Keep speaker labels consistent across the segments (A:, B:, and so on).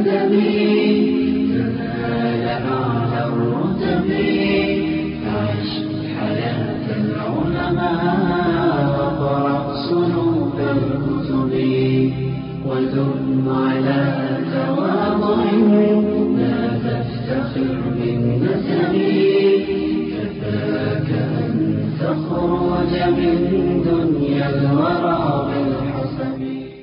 A: الندم تنال أعلى الرتب فعش حياة العلماء وقرأ صنوف الكتب ودم على تواضع لا تفتخر بالنسب كفاك أن تخرج من دنيا الورى بالحسب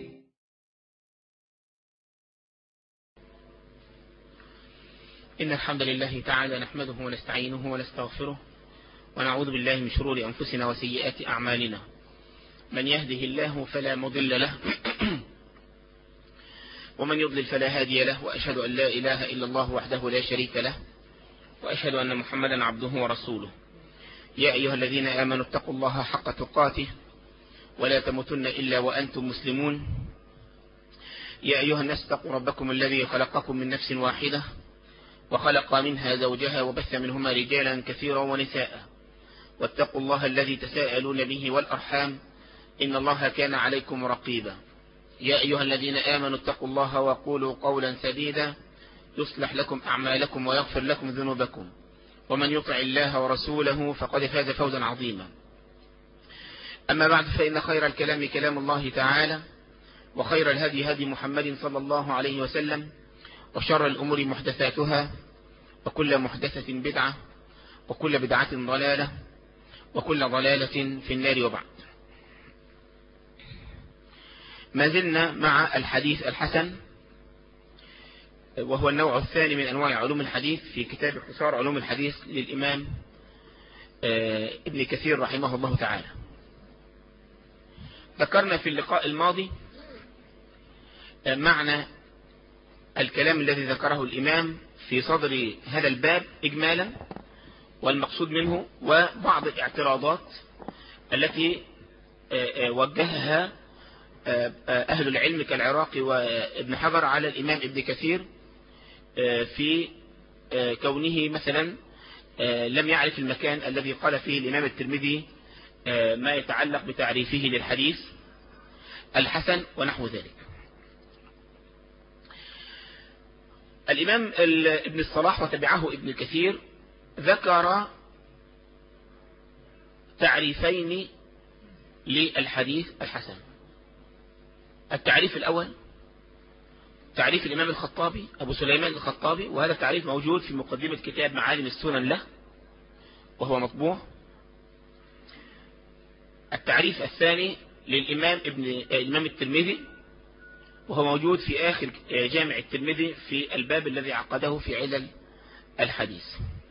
B: إن الحمد لله تعالى نحمده ونستعينه ونستغفره ونعوذ بالله من شرور أنفسنا وسيئات أعمالنا من يهده الله فلا مضل له ومن يضلل فلا هادي له وأشهد أن لا إله إلا الله وحده لا شريك له وأشهد أن محمدا عبده ورسوله يا أيها الذين آمنوا اتقوا الله حق تقاته ولا تموتن إلا وأنتم مسلمون يا أيها الناس اتقوا ربكم الذي خلقكم من نفس واحدة وخلق منها زوجها وبث منهما رجالا كثيرا ونساء واتقوا الله الذي تساءلون به والأرحام إن الله كان عليكم رقيبا يا أيها الذين آمنوا اتقوا الله وقولوا قولا سديدا يصلح لكم أعمالكم ويغفر لكم ذنوبكم ومن يطع الله ورسوله فقد فاز فوزا عظيما أما بعد فإن خير الكلام كلام الله تعالى وخير الهدي هدي محمد صلى الله عليه وسلم وشر الأمور محدثاتها وكل محدثة بدعة وكل بدعة ضلالة وكل ضلالة في النار وبعد ما زلنا مع الحديث الحسن وهو النوع الثاني من أنواع علوم الحديث في كتاب اختصار علوم الحديث للإمام ابن كثير رحمه الله تعالى ذكرنا في اللقاء الماضي معنى الكلام الذي ذكره الإمام في صدر هذا الباب إجمالا والمقصود منه وبعض الاعتراضات التي وجهها أهل العلم كالعراقي وابن حجر على الإمام ابن كثير في كونه مثلا لم يعرف المكان الذي قال فيه الإمام الترمذي ما يتعلق بتعريفه للحديث الحسن ونحو ذلك الإمام ابن الصلاح وتبعه ابن كثير ذكر تعريفين للحديث الحسن التعريف الأول تعريف الإمام الخطابي أبو سليمان الخطابي وهذا التعريف موجود في مقدمة كتاب معالم السنن له وهو مطبوع التعريف الثاني للإمام ابن الإمام الترمذي وهو موجود في آخر جامع الترمذي في الباب الذي عقده في علل الحديث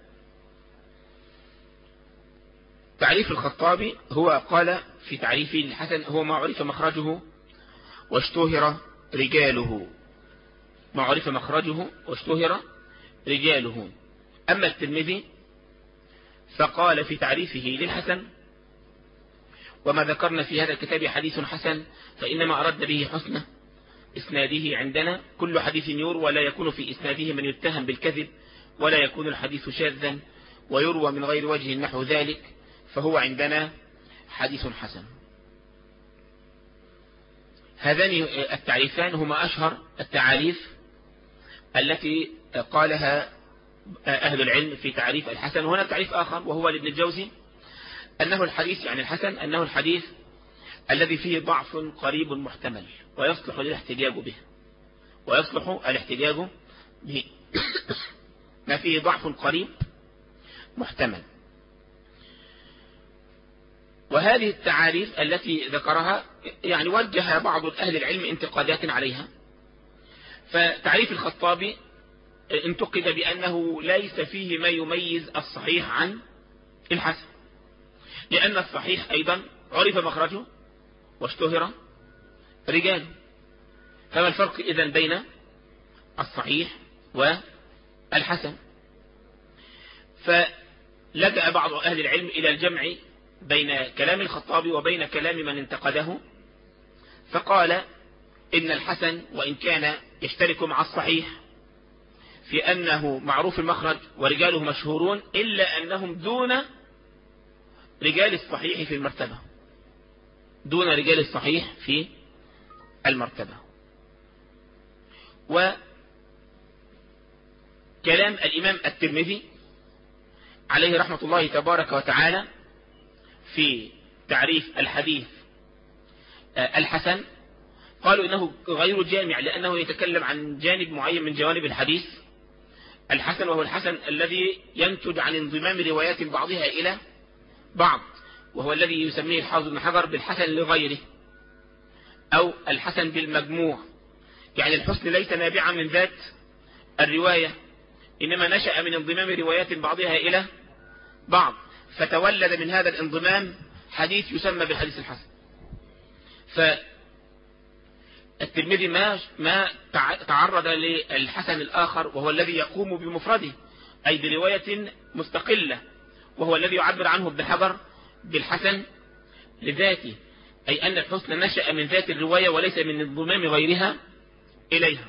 B: تعريف الخطابي هو قال في تعريفه للحسن هو ما عرف مخرجه واشتهر رجاله ما عرف مخرجه واشتهر رجاله أما الترمذي فقال في تعريفه للحسن وما ذكرنا في هذا الكتاب حديث حسن فإنما أردنا به حسنه إسناده عندنا كل حديث يروى ولا يكون في إسناده من يتهم بالكذب ولا يكون الحديث شاذا ويروى من غير وجه نحو ذلك فهو عندنا حديث حسن هذان التعريفان هما أشهر التعاريف التي قالها أهل العلم في تعريف الحسن وهنا تعريف آخر وهو لابن الجوزي أنه الحديث يعني الحسن أنه الحديث الذي فيه ضعف قريب محتمل ويصلح للاحتجاج به ويصلح الاحتجاج به ما فيه ضعف قريب محتمل وهذه التعاريف التي ذكرها يعني وجه بعض أهل العلم انتقادات عليها فتعريف الخطابي انتقد بأنه ليس فيه ما يميز الصحيح عن الحسن لأن الصحيح أيضا عرف مخرجه واشتهر رجاله فما الفرق إذا بين الصحيح والحسن فلجأ بعض أهل العلم إلى الجمع بين كلام الخطابي وبين كلام من انتقده فقال إن الحسن وإن كان يشترك مع الصحيح في أنه معروف المخرج ورجاله مشهورون إلا أنهم دون رجال الصحيح في المرتبة دون رجال الصحيح في المرتبة كلام الإمام الترمذي عليه رحمة الله تبارك وتعالى في تعريف الحديث الحسن قالوا إنه غير جامع لأنه يتكلم عن جانب معين من جوانب الحديث الحسن وهو الحسن الذي ينتج عن انضمام روايات بعضها إلى بعض وهو الذي يسميه الحافظ بن حجر بالحسن لغيره أو الحسن بالمجموع يعني الحسن ليس نابعا من ذات الرواية إنما نشأ من انضمام روايات بعضها إلى بعض فتولد من هذا الانضمام حديث يسمى بالحديث الحسن فالترمذي ما ما تعرض للحسن الآخر وهو الذي يقوم بمفرده أي برواية مستقلة وهو الذي يعبر عنه ابن حجر بالحسن لذاته أي أن الحسن نشأ من ذات الرواية وليس من انضمام غيرها إليها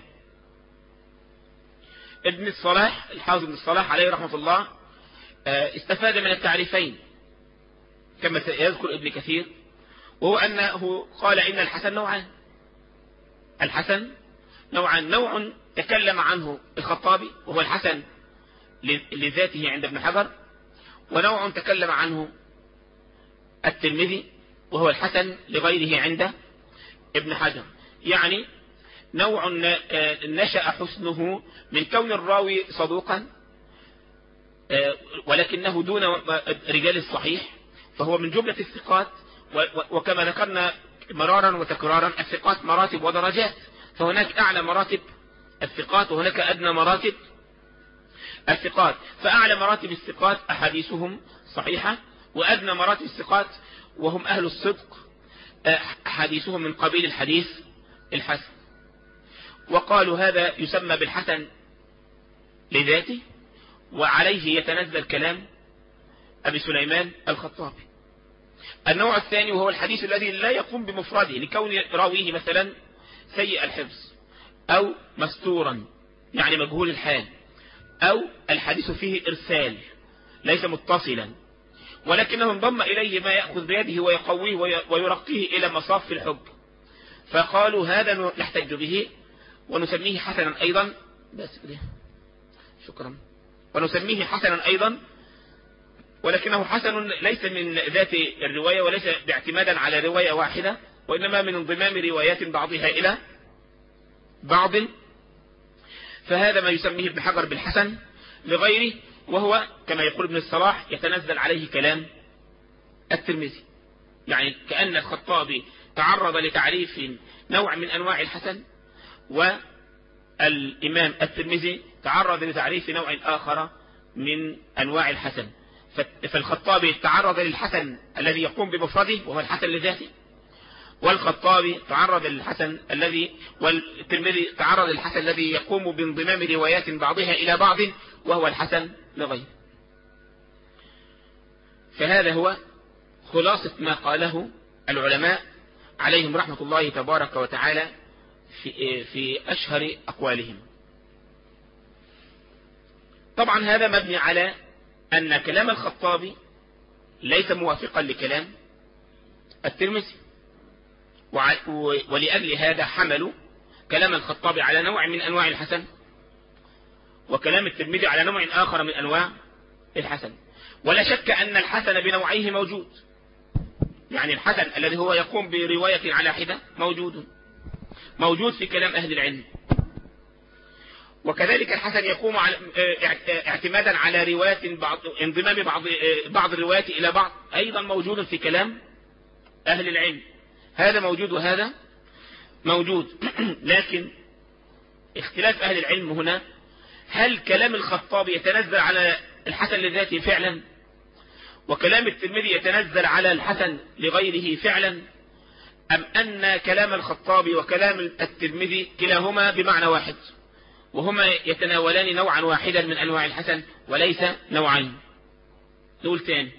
B: ابن الصلاح الحافظ ابن الصلاح عليه رحمة الله استفاد من التعريفين كما يذكر ابن كثير وهو أنه قال إن الحسن نوعان الحسن نوعان نوع تكلم عنه الخطابي وهو الحسن لذاته عند ابن حجر ونوع تكلم عنه الترمذي وهو الحسن لغيره عند ابن حجر يعني نوع نشأ حسنه من كون الراوي صدوقا ولكنه دون رجال الصحيح فهو من جملة الثقات وكما ذكرنا مرارا وتكرارا الثقات مراتب ودرجات فهناك أعلى مراتب الثقات وهناك أدنى مراتب الثقات فأعلى مراتب الثقات أحاديثهم صحيحة وأدنى مراتب الثقات وهم أهل الصدق أحاديثهم من قبيل الحديث الحسن وقالوا هذا يسمى بالحسن لذاته وعليه يتنزل كلام أبي سليمان الخطابي النوع الثاني وهو الحديث الذي لا يقوم بمفرده لكون راويه مثلا سيء الحفظ أو مستورا يعني مجهول الحال أو الحديث فيه إرسال ليس متصلا ولكنه انضم إليه ما يأخذ بيده ويقويه ويرقيه إلى مصاف الحب فقالوا هذا نحتج به ونسميه حسنا أيضا بس كده شكرا ونسميه حسنا أيضا ولكنه حسن ليس من ذات الرواية وليس باعتمادا على رواية واحدة وإنما من انضمام روايات بعضها إلى بعض فهذا ما يسميه ابن حجر بالحسن لغيره وهو كما يقول ابن الصلاح يتنزل عليه كلام الترمذي يعني كأن الخطابي تعرض لتعريف نوع من أنواع الحسن والإمام الترمذي تعرض لتعريف نوع آخر من أنواع الحسن فالخطابي تعرض للحسن الذي يقوم بمفرده وهو الحسن لذاته والخطابي تعرض للحسن الذي والترمذي تعرض للحسن الذي يقوم بانضمام روايات بعضها إلى بعض وهو الحسن لغيره فهذا هو خلاصة ما قاله العلماء عليهم رحمة الله تبارك وتعالى في, في أشهر أقوالهم طبعا هذا مبني على أن كلام الخطابي ليس موافقا لكلام الترمذي ولأجل هذا حملوا كلام الخطابي على نوع من أنواع الحسن وكلام الترمذي على نوع آخر من أنواع الحسن ولا شك أن الحسن بنوعيه موجود يعني الحسن الذي هو يقوم برواية على حدة موجود موجود في كلام أهل العلم وكذلك الحسن يقوم على اعتمادا على روايات بعض انضمام بعض بعض الروايات إلى بعض أيضا موجود في كلام أهل العلم هذا موجود وهذا موجود لكن اختلاف أهل العلم هنا هل كلام الخطاب يتنزل على الحسن لذاته فعلا وكلام الترمذي يتنزل على الحسن لغيره فعلا أم أن كلام الخطاب وكلام الترمذي كلاهما بمعنى واحد وهما يتناولان نوعا واحدا من أنواع الحسن وليس نوعين نقول تاني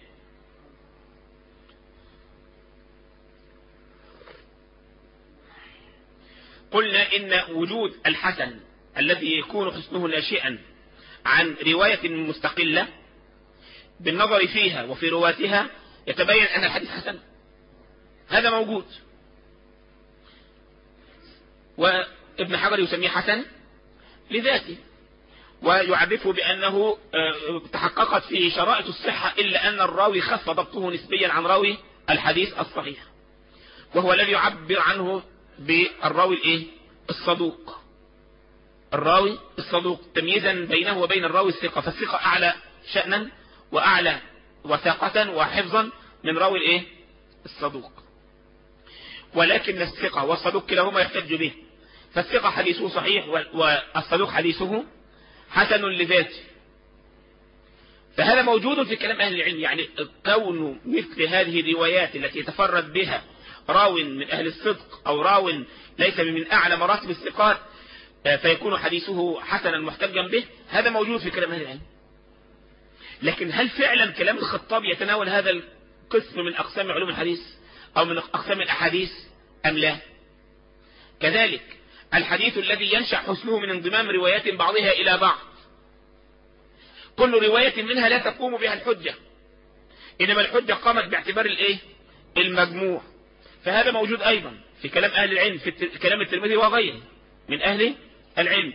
B: قلنا إن وجود الحسن الذي يكون حسنه ناشئا عن رواية مستقلة بالنظر فيها وفي رواتها يتبين أن الحديث حسن هذا موجود وابن حجر يسميه حسن لذاته ويعرفه بأنه آه، تحققت فيه شرائط الصحة إلا أن الراوي خف ضبطه نسبيا عن راوي الحديث الصحيح وهو الذي يعبر عنه بالراوي الايه الصدوق الراوي الصدوق تمييزا بينه وبين الراوي الثقة فالثقة أعلى شأنا وأعلى وثاقة وحفظا من راوي الايه الصدوق ولكن الثقة والصدوق كلاهما يحتج به فالثقة حديثه صحيح والصدوق حديثه حسن لذاته فهذا موجود في كلام أهل العلم يعني كون مثل هذه الروايات التي يتفرد بها راو من أهل الصدق أو راو ليس من أعلى مراتب الثقات آه، فيكون حديثه حسنا محتجا به هذا موجود في كلام أهل العلم لكن هل فعلا كلام الخطاب يتناول هذا القسم من أقسام علوم الحديث أو من أقسام الأحاديث أم لا كذلك الحديث الذي ينشأ حسنه من انضمام روايات بعضها إلى بعض كل رواية منها لا تقوم بها الحجة إنما الحجة قامت باعتبار الإيه المجموع فهذا موجود أيضا في كلام أهل العلم في كلام الترمذي وغيره من أهل العلم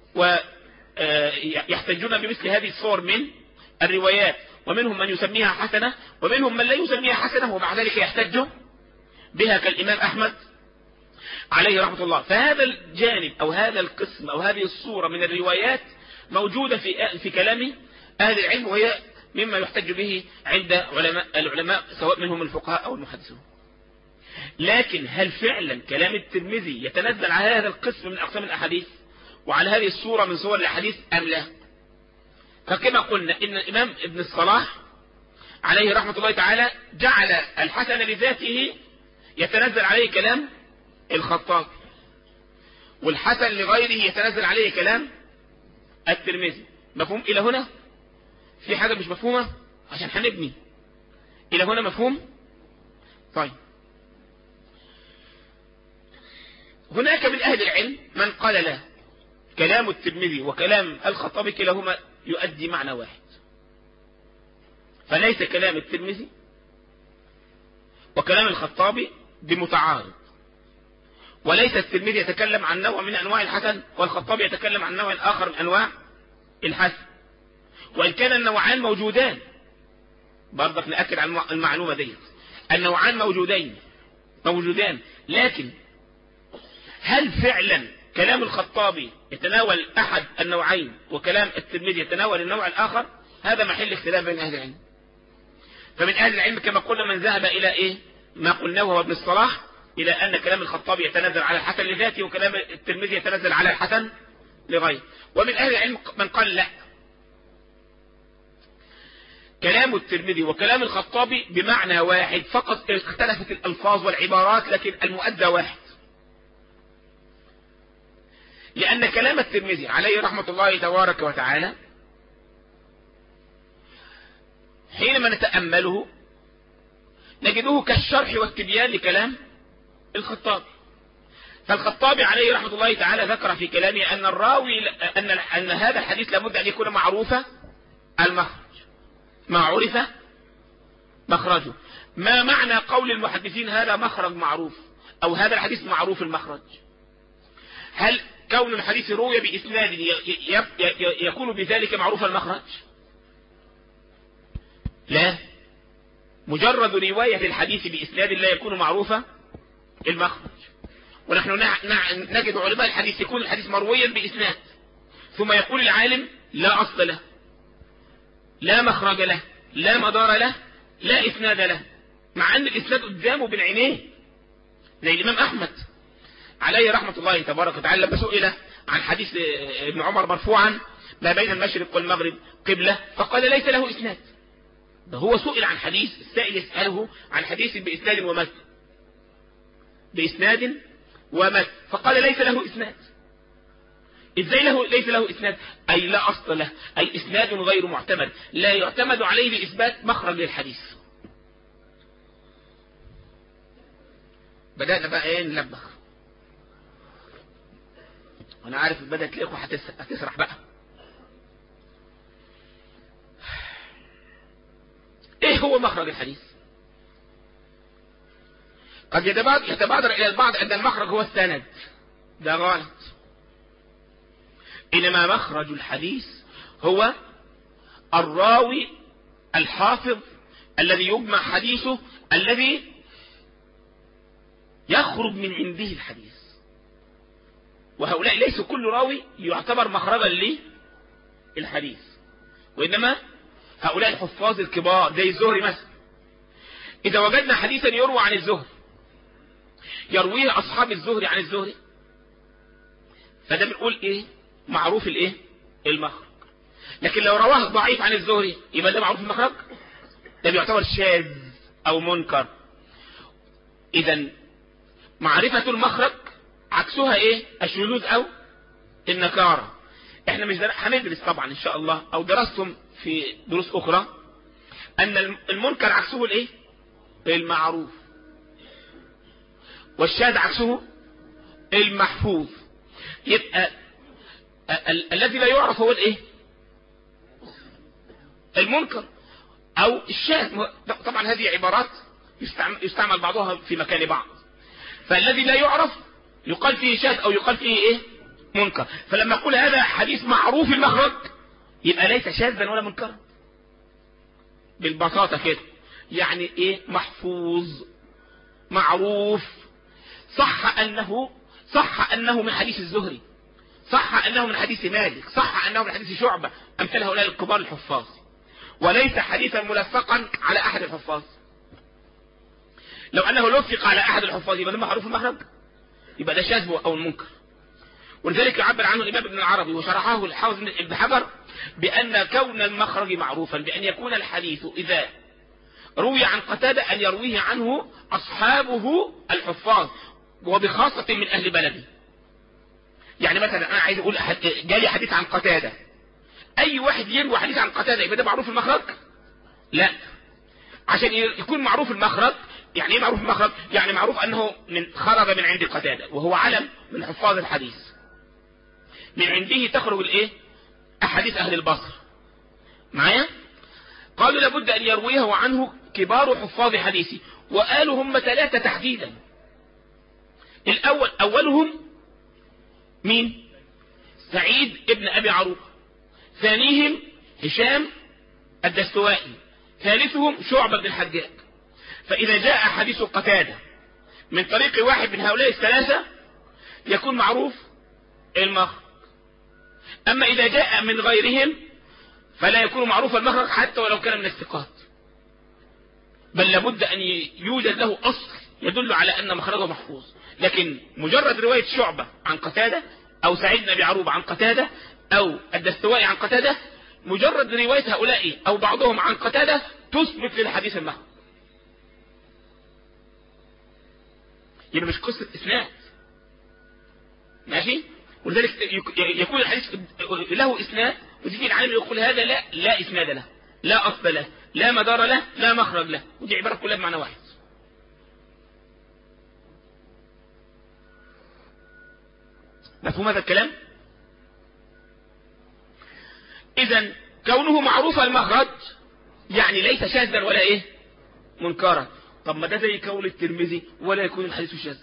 B: ويحتجون بمثل هذه الصور من الروايات ومنهم من يسميها حسنة ومنهم من لا يسميها حسنة ومع ذلك يحتج بها كالإمام أحمد عليه رحمة الله فهذا الجانب أو هذا القسم أو هذه الصورة من الروايات موجودة في في كلام أهل العلم وهي مما يحتج به عند علماء العلماء سواء منهم الفقهاء أو المحدثون لكن هل فعلا كلام الترمذي يتنزل على هذا القسم من أقسام الأحاديث وعلى هذه الصورة من صور الأحاديث أم لا فكما قلنا إن الإمام ابن الصلاح عليه رحمة الله تعالى جعل الحسن لذاته يتنزل عليه كلام الخطاب والحسن لغيره يتنزل عليه كلام الترمذي مفهوم إلى هنا في حاجة مش مفهومة عشان هنبني إلى هنا مفهوم طيب هناك من أهل العلم من قال لا كلام الترمذي وكلام الخطابي كلاهما يؤدي معنى واحد فليس كلام الترمذي وكلام الخطابي بمتعارض وليس الترمذي يتكلم عن نوع من أنواع الحسن والخطابي يتكلم عن نوع آخر من أنواع الحسن وإن كان النوعان موجودان برضك نأكد على المعلومة دي النوعان موجودين موجودان لكن هل فعلا كلام الخطابي يتناول أحد النوعين وكلام الترمذي يتناول النوع الآخر هذا محل اختلاف بين أهل العلم فمن أهل العلم كما قلنا من ذهب إلى إيه ما قلناه هو ابن الصلاح إلى أن كلام الخطابي يتنزل على الحسن لذاته وكلام الترمذي يتنزل على الحسن لغيره ومن أهل العلم من قال لا كلام الترمذي وكلام الخطابي بمعنى واحد فقط اختلفت الألفاظ والعبارات لكن المؤدى واحد لأن كلام الترمذي عليه رحمة الله تبارك وتعالى حينما نتأمله نجده كالشرح والتبيان لكلام الخطابي فالخطابي عليه رحمة الله تعالى ذكر في كلامه أن الراوي أن, أن هذا الحديث لابد أن يكون معروفة المخرج ما عرف مخرجه ما معنى قول المحدثين هذا مخرج معروف أو هذا الحديث معروف المخرج هل كون الحديث روي بإسناد يكون بذلك معروف المخرج لا مجرد رواية الحديث بإسناد لا يكون معروفة المخرج ونحن نجد علماء الحديث يكون الحديث مرويا بإسناد ثم يقول العالم لا أصل له لا مخرج له لا مدار له لا إسناد له مع أن الإسناد قدامه بين عينيه زي الإمام أحمد عليه رحمة الله تبارك وتعالى لما سئل عن حديث ابن عمر مرفوعا ما بين المشرق والمغرب قبلة فقال ليس له إسناد ده هو سئل عن حديث السائل يسأله عن حديث بإسناد ومثل بإسناد ومثل فقال ليس له إسناد ازاي له ليس له اسناد اي لا اصل له اي اسناد غير معتمد لا يعتمد عليه لاثبات مخرج للحديث بدأنا بقى ايه نلبخ وانا عارف بدأت الاخوة هتسرح بقى ايه هو مخرج الحديث قد يتبادر الى البعض ان المخرج هو السند ده غلط إنما مخرج الحديث هو الراوي الحافظ الذي يجمع حديثه الذي يخرج من عنده الحديث وهؤلاء ليس كل راوي يعتبر مخرجا للحديث وإنما هؤلاء الحفاظ الكبار زي الزهري مثلا إذا وجدنا حديثا يروى عن الزهري يرويه أصحاب الزهري عن الزهري فده بنقول إيه معروف الإيه المخرج لكن لو رواه ضعيف عن الزهري يبقى ده معروف المخرج ده بيعتبر شاذ أو منكر إذا معرفة المخرج عكسها إيه الشذوذ أو النكارة احنا مش در... هندرس طبعا ان شاء الله او درستم في دروس اخرى ان المنكر عكسه الايه المعروف والشاذ عكسه المحفوظ يبقى ال الذي لا يعرف هو الايه المنكر او الشاذ طبعا هذه عبارات يستعمل, يستعمل بعضها في مكان بعض فالذي لا يعرف يقال فيه شاذ او يقال فيه ايه منكر فلما اقول هذا حديث معروف المخرج يبقى ليس شاذا ولا منكرا بالبساطة كده يعني ايه محفوظ معروف صح انه صح انه من حديث الزهري صح انه من حديث مالك صح انه من حديث شعبة امثال هؤلاء الكبار الحفاظ وليس حديثا ملفقا على احد الحفاظ لو انه لفق على احد الحفاظ يبقى ده معروف المخرج يبقى ده شاذ او المنكر ولذلك يعبر عنه الإمام ابن العربي وشرحه الحافظ ابن حجر بأن كون المخرج معروفا بأن يكون الحديث إذا روي عن قتادة أن يرويه عنه أصحابه الحفاظ وبخاصة من أهل بلده يعني مثلا أنا عايز أقول جالي حديث عن قتادة أي واحد يروي حديث عن قتادة يبقى ده معروف المخرج لا عشان يكون معروف المخرج يعني ايه معروف المخرج يعني معروف أنه من خرج من عند قتادة وهو علم من حفاظ الحديث من عنده تخرج الايه احاديث اهل البصر معايا قالوا لابد ان يرويه عنه كبار حفاظ حديثي وقالوا هم ثلاثة تحديدا الاول اولهم مين سعيد ابن ابي عروبة ثانيهم هشام الدستوائي ثالثهم شعبة بن الحجاج فاذا جاء حديث قتادة من طريق واحد من هؤلاء الثلاثة يكون معروف المخرج أما إذا جاء من غيرهم فلا يكون معروف المخرج حتى ولو كان من الثقات بل لابد أن يوجد له أصل يدل على أن مخرجه محفوظ لكن مجرد رواية شعبة عن قتادة أو سعيد بن أبي عروبة عن قتادة أو الدستوائي عن قتادة مجرد رواية هؤلاء أو بعضهم عن قتادة تثبت للحديث المخرج يبقى مش قصة إسناد ماشي ولذلك يكون الحديث له اسناد وتيجي العالم يقول هذا لا لا اسناد له لا اصل له لا مدار له لا مخرج له ودي عبارة كلها بمعنى واحد مفهوم هذا الكلام اذا كونه معروف المخرج يعني ليس شاذا ولا ايه منكرا طب ما ده زي قول الترمذي ولا يكون الحديث شاذ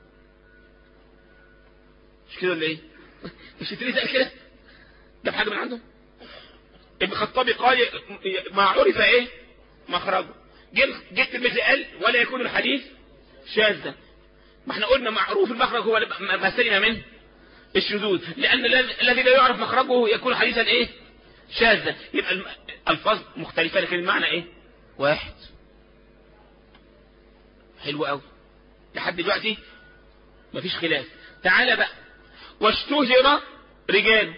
B: مش كده ولا ايه مش تريد كده ده بحاجة من عنده ابن خطابي قال ما عرف ايه مخرجه جه الترمذي قال ولا يكون الحديث شاذا ما احنا قلنا معروف المخرج هو ما سلم منه الشذوذ لان الذي لا يعرف مخرجه يكون حديثا ايه شاذا يبقى الفاظ مختلفة لكن المعنى ايه واحد حلو قوي لحد دلوقتي مفيش خلاف تعالى بقى واشتهر رجال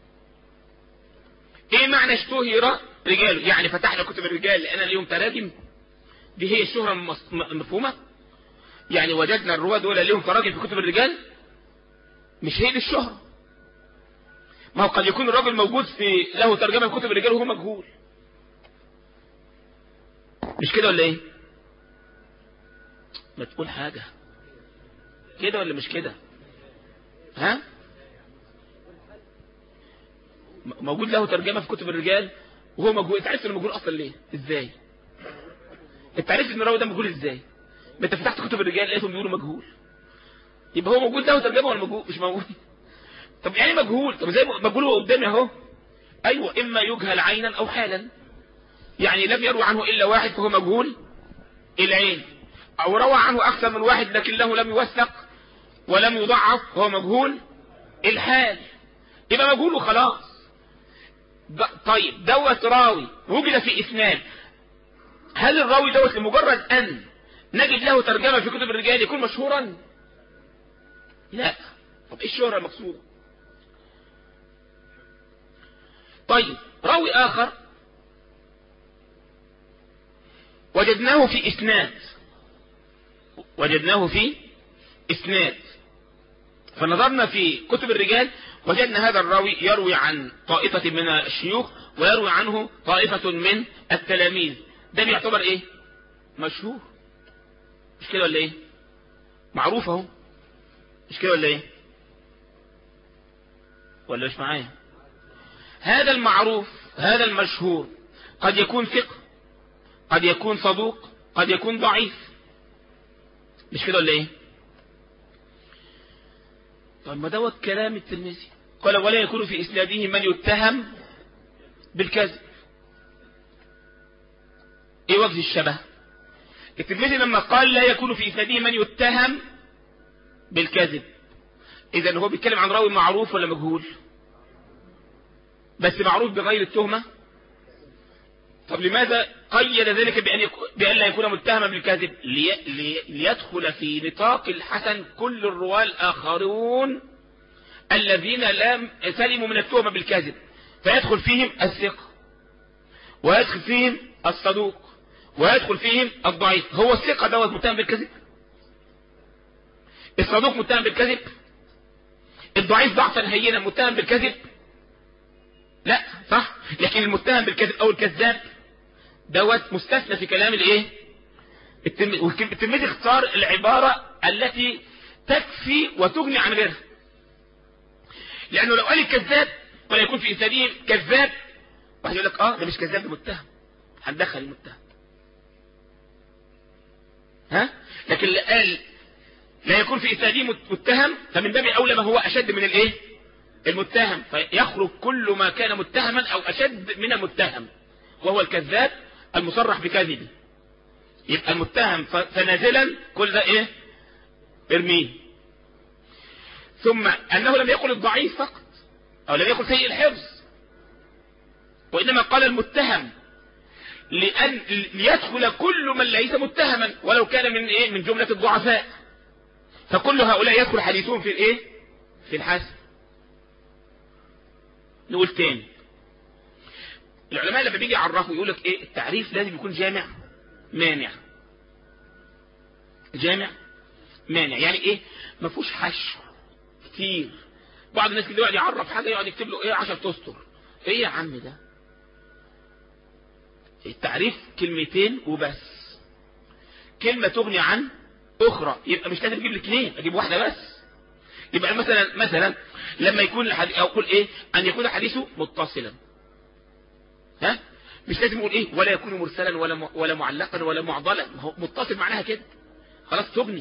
B: ايه معنى اشتهر رجال يعني فتحنا كتب الرجال لان اليوم تراجم دي هي الشهرة المفهومة يعني وجدنا الرواد دول ليهم تراجم في كتب الرجال مش هي دي الشهرة ما هو قد يكون الراجل موجود في له ترجمة في كتب الرجال وهو مجهول مش كده ولا ايه ما تقول حاجة كده ولا مش كده ها موجود له ترجمة في كتب الرجال وهو مجهول انت عرفت انه مجهول اصلا ليه ازاي انت عرفت ان الراوي ده مجهول ازاي ما انت فتحت كتب الرجال لقيتهم بيقولوا مجهول يبقى هو موجود له ترجمة ولا مجهول مش موجود طب يعني مجهول طب زي مجهول هو قدامي اهو ايوه اما يجهل عينا او حالا يعني لم يروي عنه الا واحد فهو مجهول العين او روى عنه اكثر من واحد لكنه لم يوثق ولم يضعف هو مجهول الحال يبقى مجهول وخلاص طيب دوت راوي وجد في اسناد هل الراوي دوت لمجرد ان نجد له ترجمة في كتب الرجال يكون مشهورا لا طب ايه الشهرة المقصودة طيب راوي اخر وجدناه في اسناد وجدناه في اسناد فنظرنا في كتب الرجال وجدنا هذا الراوي يروي عن طائفة من الشيوخ ويروي عنه طائفة من التلاميذ ده بيعتبر ايه مشهور مش كده ولا ايه معروف اهو مش كده ولا ايه ولا مش معايا هذا المعروف هذا المشهور قد يكون ثقة قد يكون صدوق قد يكون ضعيف مش كده ولا ايه طب ما دوت كلام الترمذي قال ولا يكون في اسناده من يتهم بالكذب ايه وجه الشبه الترمذي لما قال لا يكون في اسناده من يتهم بالكذب اذا هو بيتكلم عن راوي معروف ولا مجهول بس معروف بغير التهمة طب لماذا قيد ذلك بأن, يكون بأن لا يكون متهما بالكذب لي... لي... ليدخل في نطاق الحسن كل الرواة الآخرون الذين لم سلموا من التهمة بالكذب فيدخل فيهم الثقة ويدخل فيهم الصدوق ويدخل فيهم الضعيف هو الثقة دوت متهم بالكذب الصدوق متهم بالكذب الضعيف ضعفا هينا متهم بالكذب لا صح لكن المتهم بالكذب او الكذاب دوت مستثنى في كلام الايه التلميذ اختار العبارة التي تكفي وتغني عن غيرها لانه لو قال الكذاب ولا يكون في اسناده كذاب واحد يقول لك اه ده مش كذاب ده متهم هندخل المتهم ها لكن اللي قال لا يكون في اسناده متهم فمن باب اولى ما هو اشد من الايه المتهم فيخرج كل ما كان متهما او اشد من المتهم وهو الكذاب المصرح بكذبه يبقى المتهم فنازلا كل ده ايه ارميه ثم انه لم يقل الضعيف فقط او لم يقل سيء الحفظ وانما قال المتهم لأن ليدخل كل من ليس متهما ولو كان من ايه من جملة الضعفاء فكل هؤلاء يدخل حديثهم في الايه في الحسن نقول تاني العلماء لما بيجي يعرفوا يقول لك ايه التعريف لازم يكون جامع مانع جامع مانع يعني ايه ما فيهوش حشو كتير بعض الناس كده يقعد يعرف حاجه يقعد يكتب له ايه 10 تستر ايه يا عم ده التعريف كلمتين وبس كلمة تغني عن اخرى يبقى مش لازم اجيب لك اثنين اجيب واحدة بس يبقى مثلا مثلا لما يكون الحديث او اقول ايه ان يكون الحديث متصلا ها مش لازم اقول ايه ولا يكون مرسلا ولا ولا معلقا ولا معضلا ما هو متصل معناها كده خلاص تغني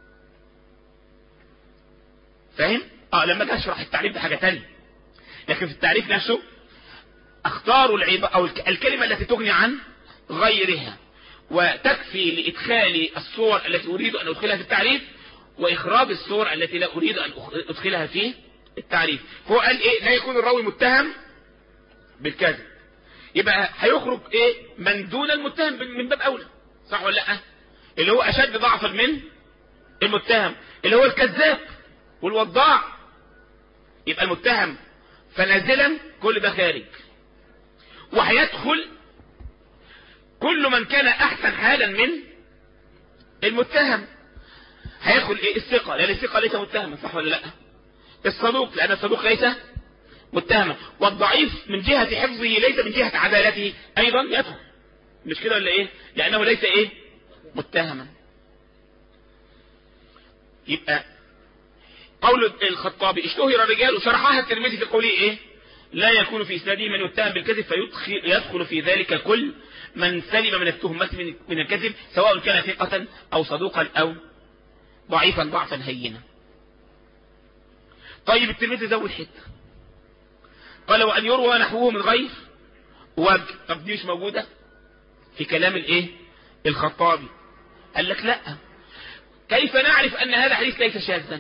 B: فاهم اه لما اجي اشرح التعريف ده حاجه ثانيه لكن في التعريف نفسه اختاروا العبارة او الكلمة التي تغني عن غيرها وتكفي لادخال الصور التي اريد ان ادخلها في التعريف واخراج الصور التي لا اريد ان ادخلها في التعريف هو قال ايه لا يكون الراوي متهم بالكذب يبقى هيخرج ايه من دون المتهم من باب اولى صح ولا لا اللي هو اشد ضعفا من المتهم اللي هو الكذاب والوضاع يبقى المتهم فنازلا كل ده خارج وهيدخل كل من كان احسن حالا من المتهم هيدخل ايه الثقة لان الثقة ليس متهما صح ولا لا الصدوق لان الصدوق ليس متهما والضعيف من جهة حفظه ليس من جهة عدالته ايضا يدخل مش كده ولا ايه لانه ليس ايه متهما يبقى قول الخطابي اشتهر الرجال وشرحها الترمذي في قوله ايه لا يكون في اسناده من يتهم بالكذب فيدخل يدخل في ذلك كل من سلم من التهمات من الكذب سواء كان ثقة او صدوقا او ضعيفا ضعفا هينا طيب الترمذي زود حته قال وان يروى نحوه من غير وجه طب دي مش موجوده في كلام الايه الخطابي قال لك لا كيف نعرف ان هذا حديث ليس شاذا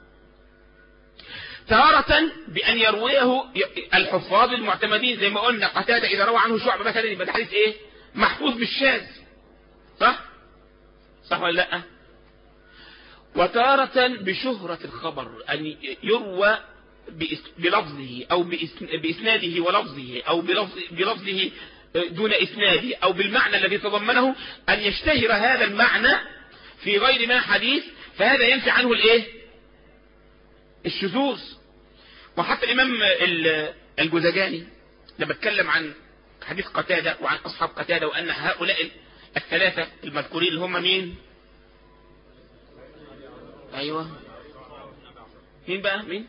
B: تارة بأن يرويه الحفاظ المعتمدين زي ما قلنا قتادة إذا روى عنه شعبة مثلا يبقى ده حديث إيه؟ محفوظ بالشاذ صح؟ صح ولا لأ؟ وتارة بشهرة الخبر أن يروى بلفظه أو بإسناده ولفظه أو بلفظه دون إسناده أو بالمعنى الذي تضمنه أن يشتهر هذا المعنى في غير ما حديث فهذا ينفي عنه الإيه؟ الشذوذ وحتى الإمام الجزجاني لما اتكلم عن حديث قتادة وعن أصحاب قتادة وأن هؤلاء الثلاثة المذكورين اللي هم مين أيوة مين بقى مين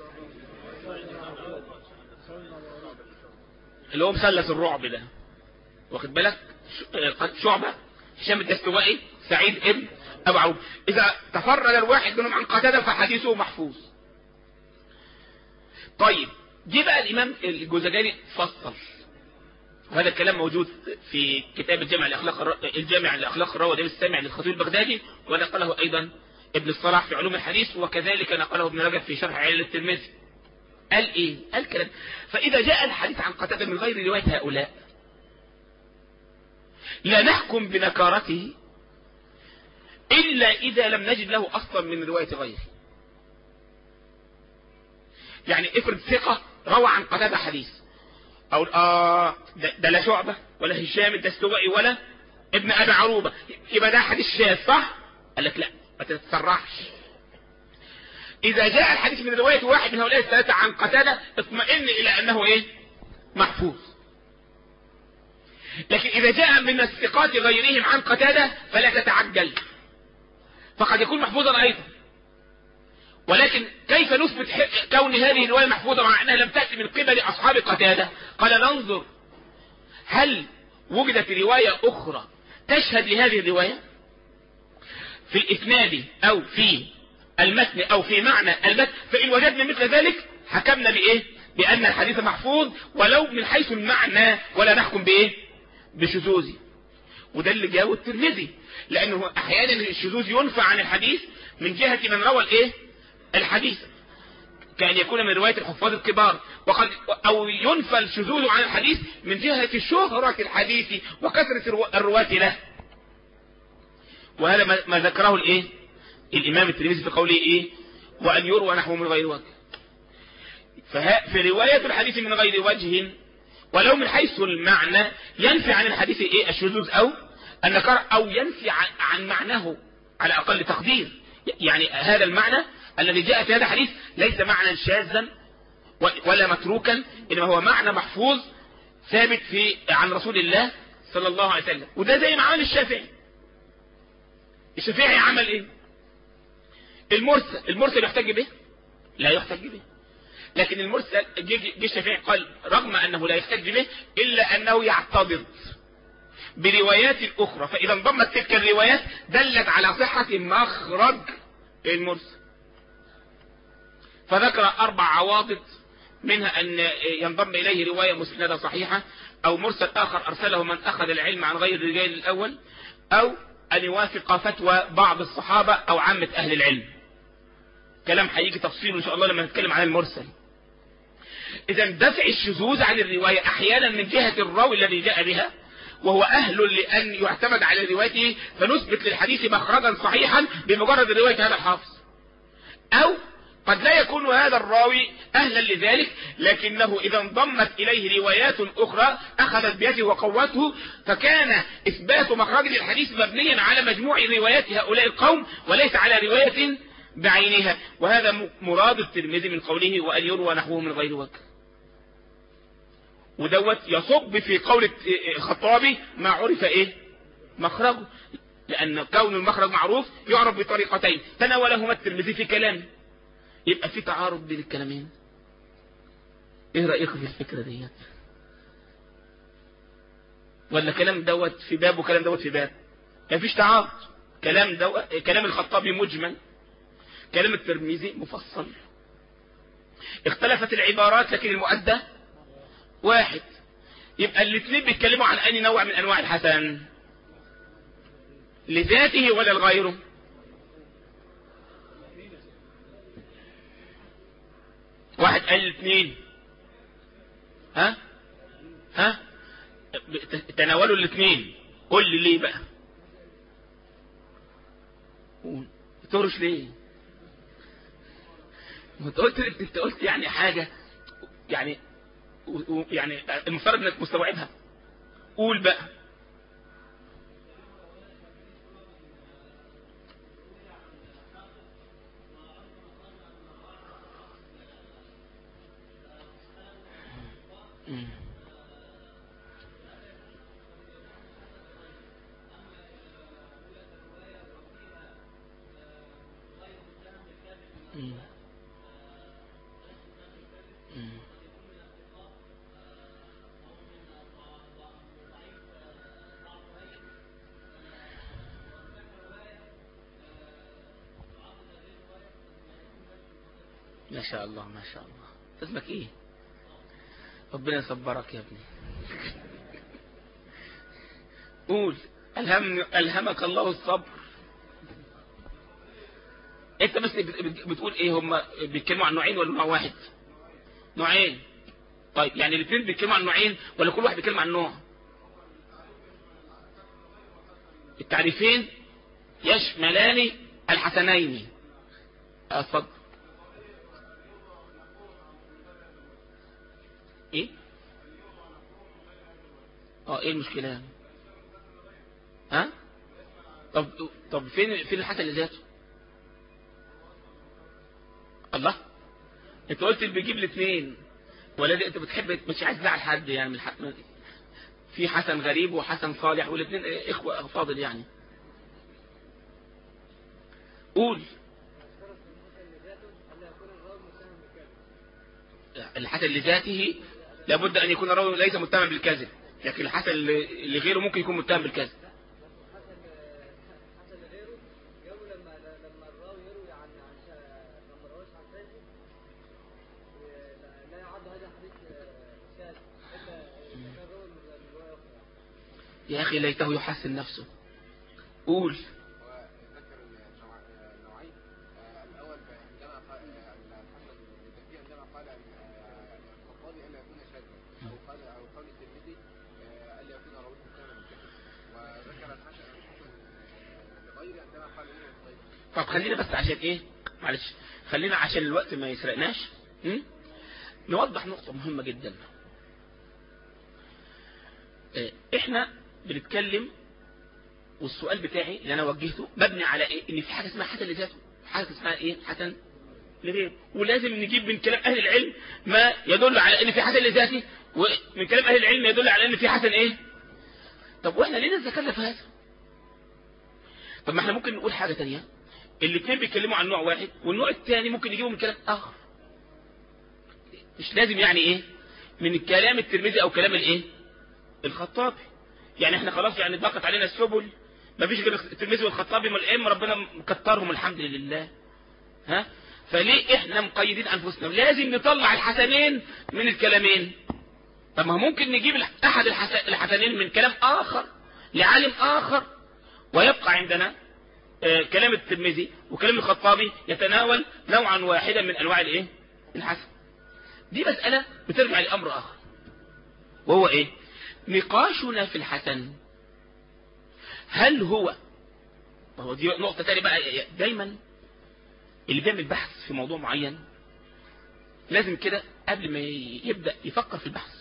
B: اللي هو مثلث الرعب ده واخد بالك شعبة هشام الدستوائي سعيد ابن أبو عوف إذا تفرد الواحد منهم عن قتادة فحديثه محفوظ طيب جه بقى الإمام الجوزجاني فصل وهذا الكلام موجود في كتاب الجامع الأخلاق الجامع الأخلاق الروى السامع للخطيب البغدادي ونقله أيضا ابن الصلاح في علوم الحديث وكذلك نقله ابن رجب في شرح علل الترمذي قال ايه قال كلام فإذا جاء الحديث عن قتادة من غير رواية هؤلاء لا نحكم بنكارته إلا إذا لم نجد له أصلا من رواية غيره يعني افرض ثقة روى عن قتادة حديث أو آه ده, ده لا شعبة ولا هشام الدستوائي ولا ابن أبي عروبة يبقى ده حديث شاذ صح؟ قال لك لا ما تتسرعش إذا جاء الحديث من رواية واحد من هؤلاء الثلاثة عن قتادة اطمئن إلى أنه إيه؟ محفوظ لكن إذا جاء من الثقات غيرهم عن قتادة فلا تتعجل فقد يكون محفوظا أيضا ولكن كيف نثبت كون هذه الرواية محفوظة مع أنها لم تأتي من قبل أصحاب قتادة قال ننظر هل وجدت رواية أخرى تشهد لهذه الرواية في الإسناد أو في المتن أو في معنى المتن فإن وجدنا مثل ذلك حكمنا بإيه بأن الحديث محفوظ ولو من حيث المعنى ولا نحكم بإيه بشذوذه وده اللي جاءه الترمذي لأنه أحيانا الشذوذ ينفع عن الحديث من جهة من روى الإيه الحديث كأن يكون من رواية الحفاظ الكبار وقد أو ينفى الشذوذ عن الحديث من جهة شهرة الحديث وكثرة الرواة له وهذا ما ذكره الايه الامام الترمذي في قوله ايه وان يروى نحو من غير وجه في رواية الحديث من غير وجه ولو من حيث المعنى ينفي عن الحديث ايه الشذوذ او النكار او ينفي عن معناه على اقل تقدير يعني هذا المعنى الذي جاء في هذا الحديث ليس معنى شاذا ولا متروكا انما هو معنى محفوظ ثابت في عن رسول الله صلى الله عليه وسلم وده زي ما عمل الشافعي الشافعي عمل ايه المرسل المرسل يحتج به لا يحتج به لكن المرسل جه الشافعي قال رغم انه لا يحتج به الا انه يعتضد بروايات اخرى فاذا انضمت تلك الروايات دلت على صحة مخرج المرسل فذكر اربع عواضد منها ان ينضم اليه رواية مسندة صحيحة او مرسل اخر ارسله من اخذ العلم عن غير الرجال الاول او أن يوافق فتوى بعض الصحابة أو عامة أهل العلم كلام هيجي تفصيل إن شاء الله لما نتكلم عن المرسل إذا دفع الشذوذ عن الرواية أحيانا من جهة الراوي الذي جاء بها وهو أهل لأن يعتمد على روايته فنثبت للحديث مخرجا صحيحا بمجرد رواية هذا الحافظ أو قد لا يكون هذا الراوي أهلا لذلك لكنه إذا انضمت إليه روايات أخرى أخذت بيده وقوته فكان إثبات مخرج الحديث مبنيا على مجموع روايات هؤلاء القوم وليس على رواية بعينها وهذا مراد الترمذي من قوله وأن يروى نحوه من غير وجه ودوت يصب في قول الخطابي ما عرف ايه مخرجه لأن كون المخرج معروف يعرف بطريقتين تناولهما الترمذي في كلامه يبقى في تعارض بين الكلامين ايه رأيكم في الفكرة ديت ولا كلام دوت في باب وكلام دوت في باب مفيش تعارض كلام دوت كلام الخطابي مجمل كلام الترمذي مفصل اختلفت العبارات لكن المؤدى واحد يبقى الاثنين بيتكلموا عن أي نوع من أنواع الحسن لذاته ولا لغيره واحد قال الاثنين ها ها تناولوا الاثنين قول لي ليه بقى قول بتهرش ليه ما انت قلت انت قلت يعني حاجه يعني و- و- يعني المفترض انك مستوعبها قول بقى مم. مم. مم. ما شاء الله ما شاء الله اسمك ايه ربنا يصبرك يا ابني قول ألهم ألهمك الله الصبر انت بس بت- بت- بتقول ايه هم بيتكلموا عن نوعين ولا نوع واحد نوعين طيب يعني الاثنين بيتكلموا عن نوعين ولا كل واحد بيتكلم عن نوع التعريفين يشملان الحسنين اتفضل ايه اه ايه المشكلة يعني ها طب طب فين فين الحسن اللي ذاته الله انت قلت اللي بيجيب الاثنين ولا دي انت بتحب مش عايز تزعل حد يعني من الح... من- في حسن غريب وحسن صالح والاثنين اخوه فاضل يعني قول الحسن لذاته لابد ان يكون الراوي ليس متهم بالكذب لكن الحسن اللي اللي غيره ممكن يكون متهم بالكذب
C: حسن غيره جابوا لما لما الراوي يروي عن عن شا- لما رواش عن شاذ لا- لا يعد هذا حديث شاذ الا اذا كان راوي من من روايه اخرى
B: يا اخي ليته يحسن نفسه قول
D: وذكر النوع- النوعين آه، الأول عندما قال آه، الحسن الترمذي عندما قال آه، الخطابي ألا يكون شاذا أو قال أو قول الترمذي آه، ألا يكون راويه متهما بالكذب وذكر الحسن الحسن آه، لغيره عندما قال إيه لغيره
B: طب خلينا بس عشان ايه معلش خلينا عشان الوقت ما يسرقناش م? نوضح نقطة مهمة جدا آه، احنا بنتكلم والسؤال بتاعي اللي انا وجهته مبني على ايه ان في حاجة اسمها حسن لذاته حاجة اسمها ايه حسن لغيره ولازم نجيب من كلام اهل العلم ما يدل على ان في حسن لذاته ومن كلام اهل العلم يدل على ان في حسن ايه طب واحنا ليه نتكلم في هذا طب ما احنا ممكن نقول حاجة تانية الاثنين بيتكلموا عن نوع واحد والنوع الثاني ممكن يجيبوا من كلام اخر مش لازم يعني ايه من الكلام الترمذي او كلام الايه الخطابي يعني احنا خلاص يعني ضاقت علينا السبل ما فيش غير الترمذي والخطابي من الائمه ربنا مكترهم الحمد لله ها فليه احنا مقيدين انفسنا لازم نطلع الحسنين من الكلامين طب ما هو ممكن نجيب احد الحس- الحسنين من كلام اخر لعالم اخر ويبقى عندنا آه، كلام الترمذي وكلام الخطابي يتناول نوعا واحدا من انواع الايه الحسن دي مسألة بترجع لأمر آخر وهو إيه نقاشنا في الحسن هل هو وهو دي نقطة تانية بقى دايما اللي بيعمل بحث في موضوع معين لازم كده قبل ما يبدأ يفكر في البحث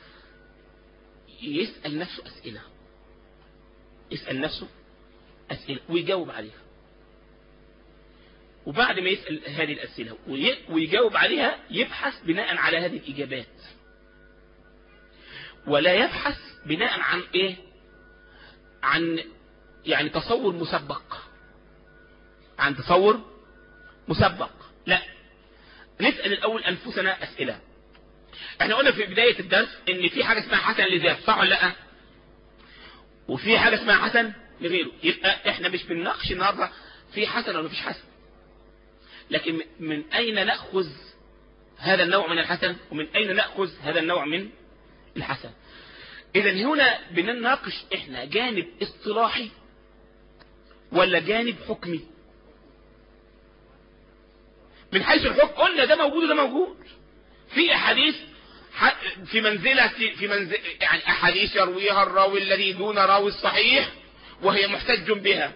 B: يسأل نفسه أسئلة يسأل نفسه أسئلة ويجاوب عليها وبعد ما يسأل هذه الأسئلة وي- ويجاوب عليها يبحث بناء على هذه الإجابات ولا يبحث بناء عن إيه عن يعني تصور مسبق عن تصور مسبق لا نسأل الأول أنفسنا أسئلة احنا قلنا في بداية الدرس ان في حاجة اسمها حسن لذات صح ولا لا وفي حاجة اسمها حسن لغيره يبقى احنا مش بنناقش النهاردة في حسن ولا مفيش حسن لكن من أين نأخذ هذا النوع من الحسن ومن أين نأخذ هذا النوع من الحسن إذا هنا بنناقش إحنا جانب اصطلاحي ولا جانب حكمي من حيث الحكم قلنا ده موجود وده موجود في أحاديث ح- في منزلة في منزل يعني أحاديث يرويها الراوي الذي دون راوي الصحيح وهي محتج بها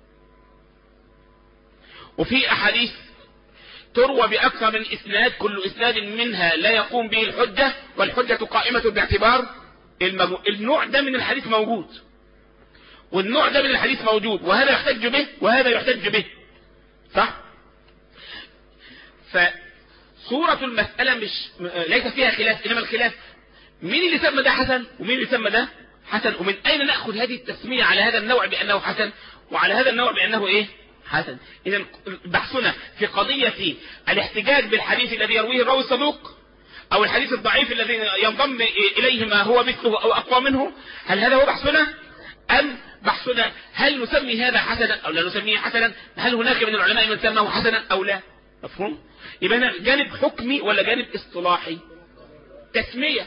B: وفي أحاديث تروى بأكثر من إسناد كل إسناد منها لا يقوم به الحجة والحجة قائمة باعتبار المجو... النوع ده من الحديث موجود والنوع ده من الحديث موجود وهذا يحتج به وهذا يحتج به صح فصورة المسألة مش م- ليس فيها خلاف إنما الخلاف مين اللي سمى ده حسن ومين اللي سمى ده حسن ومن أين نأخذ هذه التسمية على هذا النوع بأنه حسن وعلى هذا النوع بأنه إيه حسن إذا بحثنا في قضية الاحتجاج بالحديث الذي يرويه الراوي الصدوق أو الحديث الضعيف الذي ينضم إليه ما هو مثله أو أقوى منه هل هذا هو بحثنا أم بحثنا هل نسمي هذا حسنا أو لا نسميه حسنا هل هناك من العلماء من سماه حسنا أو لا مفهوم يبقى هنا جانب حكمي ولا جانب اصطلاحي تسمية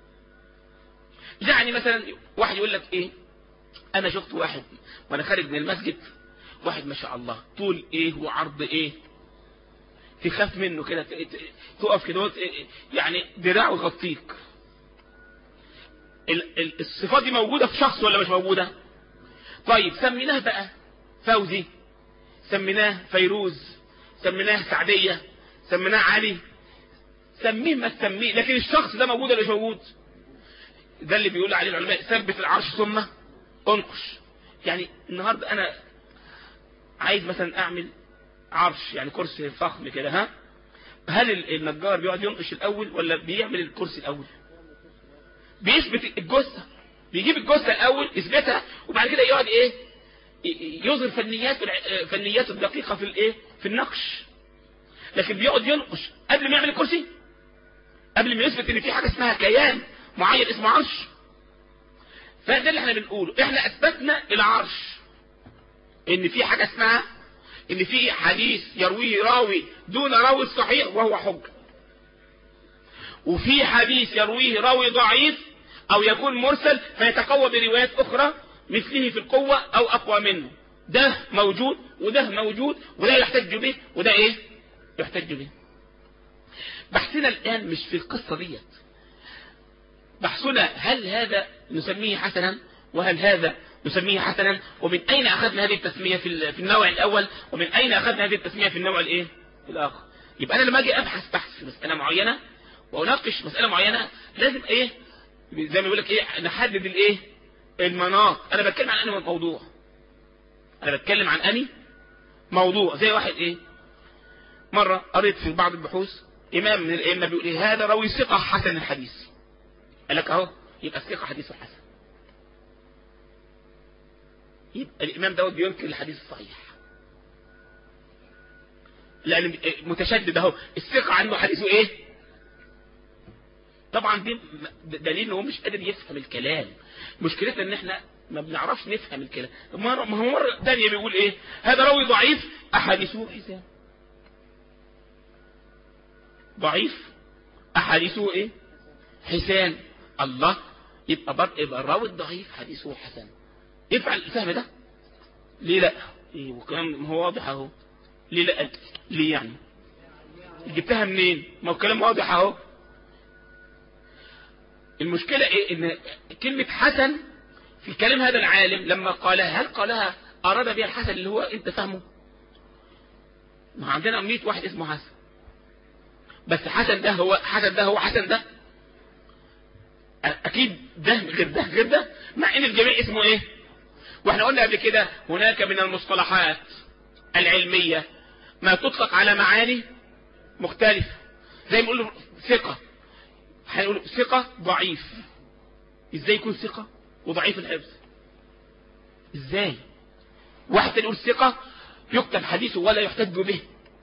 B: يعني مثلا واحد يقول لك ايه انا شفت واحد وانا خارج من المسجد واحد ما شاء الله طول ايه وعرض ايه تخاف منه كده ت- ت- تقف كده وت- يعني دراعه يغطيك ال- ال- الصفات دي موجودة في شخص ولا مش موجودة طيب سميناه بقى فوزي سميناه فيروز سميناه سعدية سميناه علي سميه ما تسميه لكن الشخص ده موجود ولا مش موجود ده اللي بيقول عليه العلماء ثبت العرش ثم انقش يعني النهاردة انا عايز مثلا اعمل عرش يعني كرسي فخم كده ها هل ال- النجار بيقعد ينقش الاول ولا بيعمل الكرسي الاول بيثبت الجثة بيجيب الجثة الاول يثبتها وبعد كده يقعد ايه ي- يظهر فنيات الع- فنيات الدقيقة في الايه في النقش لكن بيقعد ينقش قبل ما يعمل الكرسي قبل ما يثبت ان في حاجة اسمها كيان معين اسمه عرش فده اللي احنا بنقوله احنا اثبتنا العرش ان في حاجة اسمها ان في حديث يرويه راوي دون راوي الصحيح وهو حجة وفي حديث يرويه راوي ضعيف او يكون مرسل فيتقوى بروايات اخرى مثله في القوة او اقوى منه ده موجود وده موجود وده يحتج به وده ايه يحتج به بحثنا الان مش في القصة ديت بحثنا هل هذا نسميه حسنا وهل هذا نسميه حسنا ومن أين أخذنا هذه التسمية في ال- في النوع الأول ومن أين أخذنا هذه التسمية في النوع الإيه الآخر يبقى أنا لما أجي أبحث بحث في مسألة معينة وأناقش مسألة معينة لازم إيه زي ما بيقول لك إيه نحدد الإيه المناط أنا بتكلم عن أنهي موضوع أنا بتكلم عن أنهي موضوع زي واحد إيه مرة قريت في بعض البحوث إمام من الأئمة بيقول إيه هذا راوي ثقة حسن الحديث قال لك اهو يبقى الثقة حديثه حسن يبقى الإمام دوت بينكر الحديث الصحيح لأن متشدد اهو الثقة عنه حديثه إيه طبعا دي دليل إن هو مش قادر يفهم الكلام مشكلتنا إن إحنا ما بنعرفش نفهم الكلام مرة ما هو مرة تانية بيقول إيه هذا راوي ضعيف أحاديثه حسان ضعيف أحاديثه إيه حسان الله يبقى بر... يبقى الراوي الضعيف حديثه حسن ينفع الفهم ده ليه لا إيه وكلام ما هو واضح اهو ليه لا ليه يعني جبتها منين ما هو الكلام واضح اهو المشكلة ايه ان كلمة حسن في كلام هذا العالم لما قالها هل قالها اراد بها الحسن اللي هو انت فاهمه ما عندنا 100 واحد اسمه حسن بس حسن ده هو حسن ده هو حسن ده اكيد ده غير ده غير ده مع ان الجميع اسمه ايه واحنا قلنا قبل كده هناك من المصطلحات العلمية ما تطلق على معاني مختلفة زي ما يقولوا ثقة هنقول ثقة ضعيف ازاي يكون ثقة وضعيف الحفظ ازاي واحد تاني يقول ثقة يكتب حديثه ولا يحتج به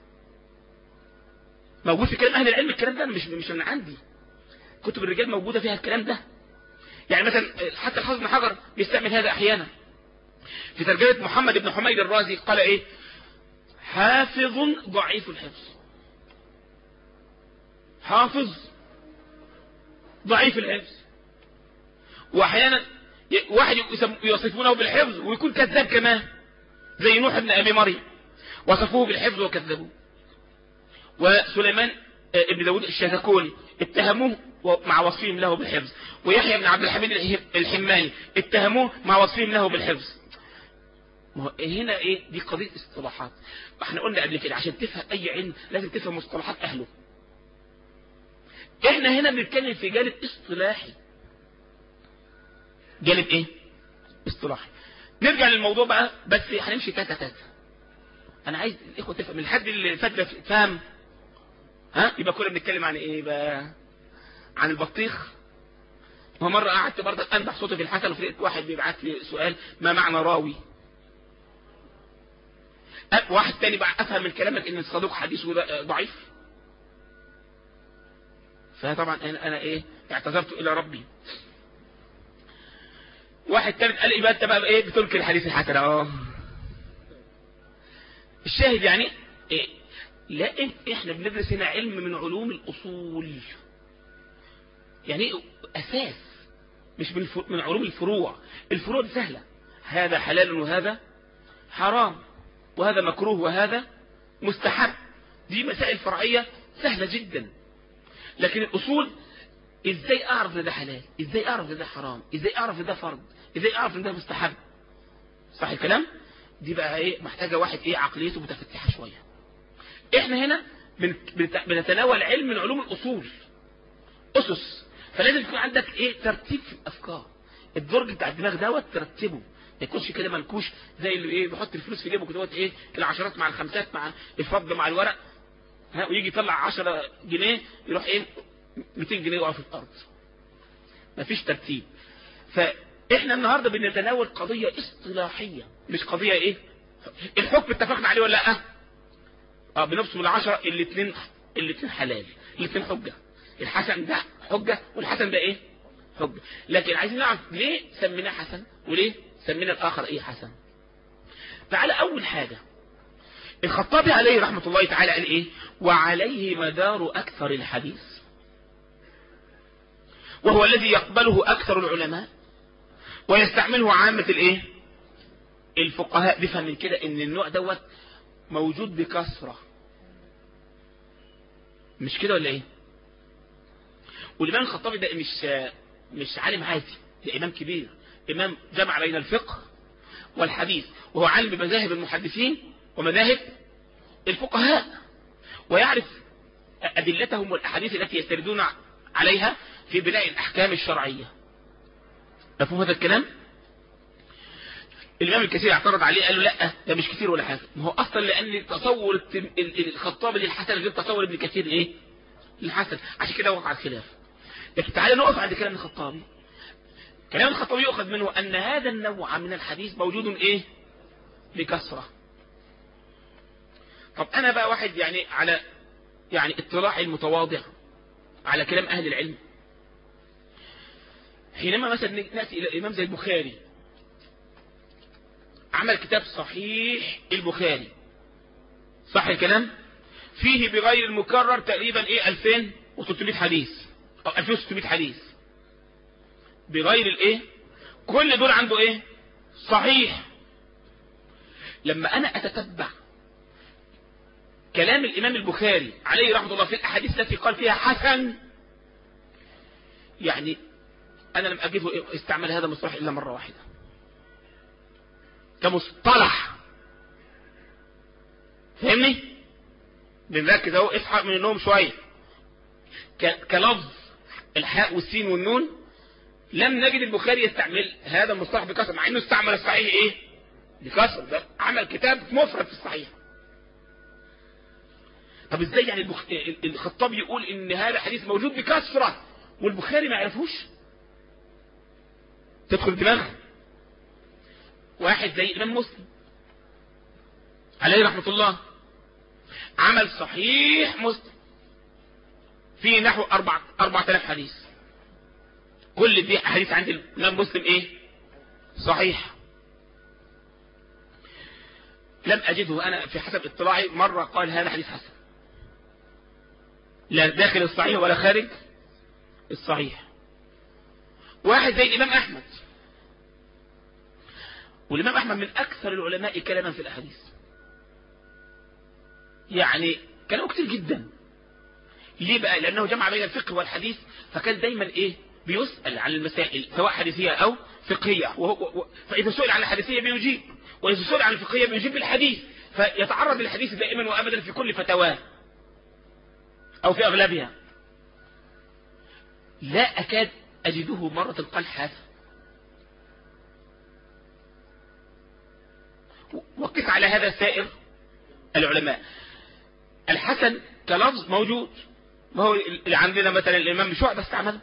B: موجود في كلام اهل العلم الكلام ده مش مش من عندي كتب الرجال موجودة فيها الكلام ده يعني مثلا حتى الحافظ بن حجر بيستعمل هذا احيانا في ترجمة محمد بن حميد الرازي قال ايه حافظ ضعيف الحفظ حافظ ضعيف الحفظ واحيانا ي- واحد يسم- يوصفونه بالحفظ ويكون كذاب كمان زي نوح بن ابي مريم وصفوه بالحفظ وكذبوه وسليمان آه، ابن داود الشهكوني اتهموه و- مع وصفهم له بالحفظ ويحيى بن عبد الحميد الح- الحماني اتهموه مع وصفهم له بالحفظ ما هو هنا ايه دي قضية اصطلاحات احنا قلنا قبل كده عشان تفهم اي علم لازم تفهم مصطلحات اهله احنا هنا بنتكلم في جانب اصطلاحي جانب ايه اصطلاحي نرجع للموضوع بقى بس هنمشي تاتا تاتا انا عايز الاخوه تفهم الحد اللي فات ده فاهم ها يبقى كنا بنتكلم عن ايه بقى عن البطيخ ومرة قعدت برضه انبح صوتي في الحسن وفرقت واحد بيبعت لي سؤال ما معنى راوي أ- واحد تاني بقى افهم من كلامك ان الصدوق حديثه ض- ضعيف فطبعا انا انا ايه اعتذرت الى ربي واحد تالت قال يبقى انت بقى ايه بتنكر الحديث الحسن اه الشاهد يعني إيه؟ لا إيه- احنا بندرس هنا علم من علوم الاصول يعني إيه اساس مش من الفر- من علوم الفروع الفروع دي سهله هذا حلال وهذا حرام وهذا مكروه وهذا مستحب دي مسائل فرعيه سهله جدا لكن الاصول ازاي اعرف ان ده حلال ازاي اعرف ان ده حرام ازاي اعرف ان ده فرض ازاي اعرف ان ده مستحب صح الكلام دي بقى ايه محتاجه واحد ايه عقليته متفتحه شويه احنا هنا بن- بنت- بنتناول علم من علوم الاصول اسس فلازم يكون عندك ايه ترتيب في الافكار الدرج بتاع الدماغ دوت ترتبه ما يكونش كده منكوش زي اللي ايه بيحط الفلوس في جيبه كده ايه العشرات مع الخمسات مع الفضه مع الورق ها ويجي يطلع 10 جنيه يروح ايه 200 جنيه يقع في الارض مفيش ترتيب فاحنا النهارده بنتناول قضيه اصطلاحيه مش قضيه ايه الحكم اتفقنا عليه ولا لا اه بنفصل العشرة الاثنين الاثنين حلال الاثنين حجه الحسن ده حجه والحسن ده ايه حجه لكن عايزين نعرف ليه سميناه حسن وليه سمينا الاخر ايه حسن تعالى اول حاجه الخطابي عليه رحمة الله تعالى قال ايه وعليه مدار اكثر الحديث وهو الذي يقبله اكثر العلماء ويستعمله عامة الايه الفقهاء بفهم من كده ان النوع دوت موجود بكثرة مش كده ولا ايه والامام الخطابي ده مش مش عالم عادي ده امام كبير امام جمع بين الفقه والحديث وهو عالم بمذاهب المحدثين ومذاهب الفقهاء ويعرف أدلتهم والأحاديث التي يستندون عليها في بناء الأحكام الشرعية مفهوم هذا الكلام الإمام الكثير اعترض عليه قال له لا ده مش كثير ولا حاجة ما هو أصلا لأن تصور التم- ال- ال- الخطاب للحسن غير تصور ابن كثير إيه للحسن عشان كده وقع الخلاف لكن تعالى نقف عند كلام الخطابي كلام الخطابي يؤخذ منه أن هذا النوع من الحديث موجود إيه بكثرة طب أنا بقى واحد يعني على يعني اطلاعي المتواضع على كلام أهل العلم حينما مثلا نأتي إلى الإمام زي البخاري عمل كتاب صحيح البخاري صح الكلام فيه بغير المكرر تقريبا ايه 2300 حديث او 2600 حديث بغير الايه كل دول عنده ايه صحيح لما انا اتتبع كلام الامام البخاري عليه رحمه الله في الاحاديث التي قال فيها حسن يعني انا لم اجده استعمل هذا المصطلح الا مره واحده كمصطلح فاهمني بنركز اهو اصحى من النوم شويه ك- كلفظ الحاء والسين والنون لم نجد البخاري يستعمل هذا المصطلح بكثره مع انه استعمل الصحيح ايه بكثره ده عمل كتاب مفرد في الصحيح طب ازاي يعني البخ... ال- الخطاب يقول ان هذا حديث موجود بكثره والبخاري ما يعرفوش تدخل الدماغ واحد زي الإمام مسلم عليه رحمة الله عمل صحيح مسلم فيه نحو أربع أربعة آلاف حديث كل دي حديث عند الإمام مسلم إيه صحيح لم أجده أنا في حسب اطلاعي مرة قال هذا حديث حسن لا داخل الصحيح ولا خارج الصحيح واحد زي الإمام أحمد والإمام أحمد من أكثر العلماء كلاما في الأحاديث يعني كلامه كتير جدا ليه بقى لأنه جمع بين الفقه والحديث فكان دايما إيه بيسأل عن المسائل سواء حديثية أو فقهية وهو و... فإذا سئل عن الحديثية بيجيب وإذا سئل عن الفقهية بيجيب بالحديث فيتعرض للحديث دائما وأبدا في كل فتواه أو في أغلبها لا أكاد أجده مرة قال هذا وقف على هذا سائر العلماء الحسن كلفظ موجود ما هو اللي عندنا مثلا الإمام شعبة استعمله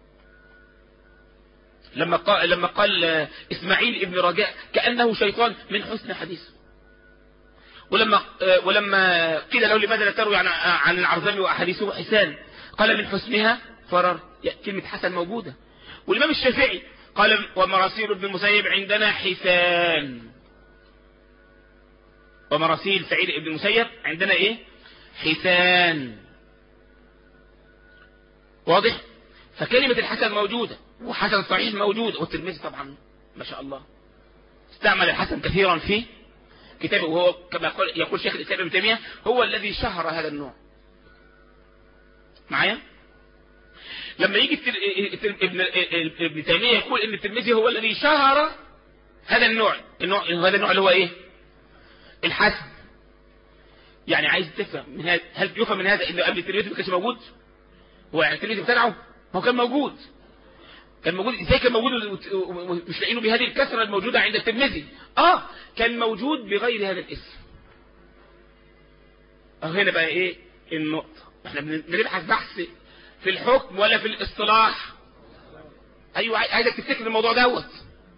B: لما قال, لما قال إسماعيل ابن رجاء كأنه شيطان من حسن حديثه ولما ولما قيل له لماذا لا تروي عن عن العرزمي واحاديثه حسان قال من حسنها فرر كلمة حسن موجودة والإمام الشافعي قال ومراسيل ابن المسيب عندنا حسان ومراسيل سعيد ابن المسيب عندنا ايه حسان واضح فكلمة الحسن موجودة وحسن صحيح موجود والترمذي طبعا ما شاء الله استعمل الحسن كثيرا في كتابه وهو كما يقول شيخ الإسلام ابن تيمية هو الذي شهر هذا النوع معايا لما يجي ابن ابن تيمية يقول ان الترمذي هو الذي شهر هذا النوع النوع هذا النوع اللي هو ايه الحسن يعني عايز تفهم من هذا هل يفهم من هذا انه قبل الترمذي ما كانش موجود هو يعني الترمذي ابتدعه هو كان موجود كان موجود ازاي كان موجود ومش لاقينه بهذه الكثره الموجوده عند الترمذي اه كان موجود بغير هذا الاسم اه هنا بقى ايه النقطه احنا بنبحث بحث في الحكم ولا في الاصطلاح ايوه عايزك تفتكر الموضوع دوت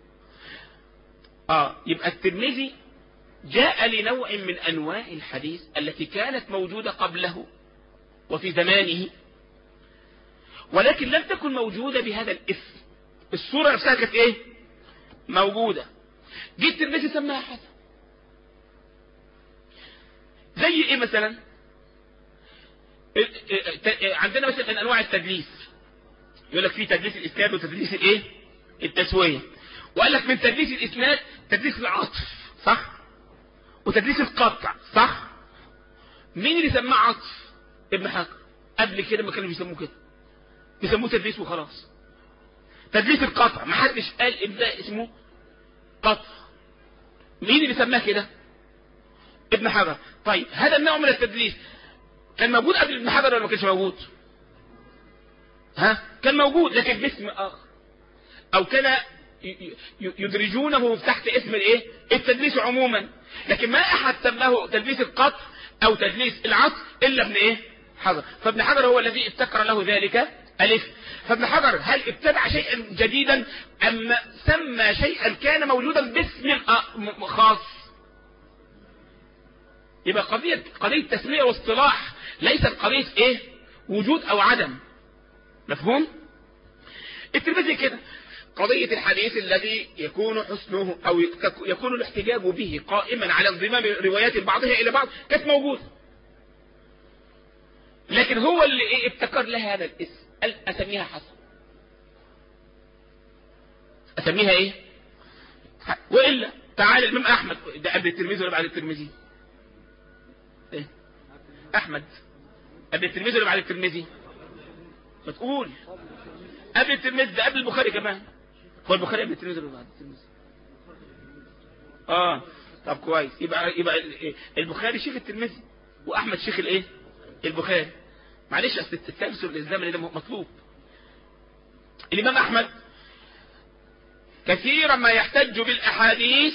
B: اه يبقى الترمذي جاء لنوع من انواع الحديث التي كانت موجوده قبله وفي زمانه ولكن لم تكن موجودة بهذا الاسم الصورة نفسها كانت ايه موجودة جيت الترمذي سماها حسن زي ايه مثلا عندنا مثلا من انواع التدليس يقول لك في تدليس الاسناد وتدليس الايه التسوية وقال لك من تدليس الاسناد تدليس العطف صح وتدليس القطع صح مين اللي سماه عطف ابن حجر قبل كده ما كانوا بيسموه كده بيسموه تدليس وخلاص تدليس القطع ما حدش قال ان ده اسمه قطع مين اللي سماه كده ابن حجر طيب هذا النوع من التدليس كان موجود قبل ابن حجر ولا ما كانش موجود ها كان موجود لكن باسم اخر او كان يدرجونه تحت اسم الايه التدليس عموما لكن ما احد سماه تدليس القطع او تدليس العطف الا ابن ايه حجر فابن حجر هو الذي ابتكر له ذلك ألف فابن حجر هل ابتدع شيئا جديدا أم سمى شيئا كان موجودا باسم خاص يبقى قضية قضية تسمية واصطلاح ليست قضية ايه وجود او عدم مفهوم الترمذي كده قضية الحديث الذي يكون حسنه او يكون الاحتجاج به قائما على انضمام روايات بعضها الى بعض كانت موجودة لكن هو اللي ايه ابتكر لها هذا الاسم قال اسميها حسن اسميها ايه والا تعال الامام احمد ده قبل الترمذي ولا بعد الترمذي ايه احمد قبل الترمذي ولا بعد الترمذي ما تقول قبل الترمذي ده قبل البخاري كمان هو البخاري قبل الترمذي ولا بعد الترمذي اه طب كويس يبقى يبقى البخاري شيخ الترمذي واحمد شيخ الايه البخاري معلش اصل التسلسل الزمني ده مطلوب الامام احمد كثيرا ما يحتج بالاحاديث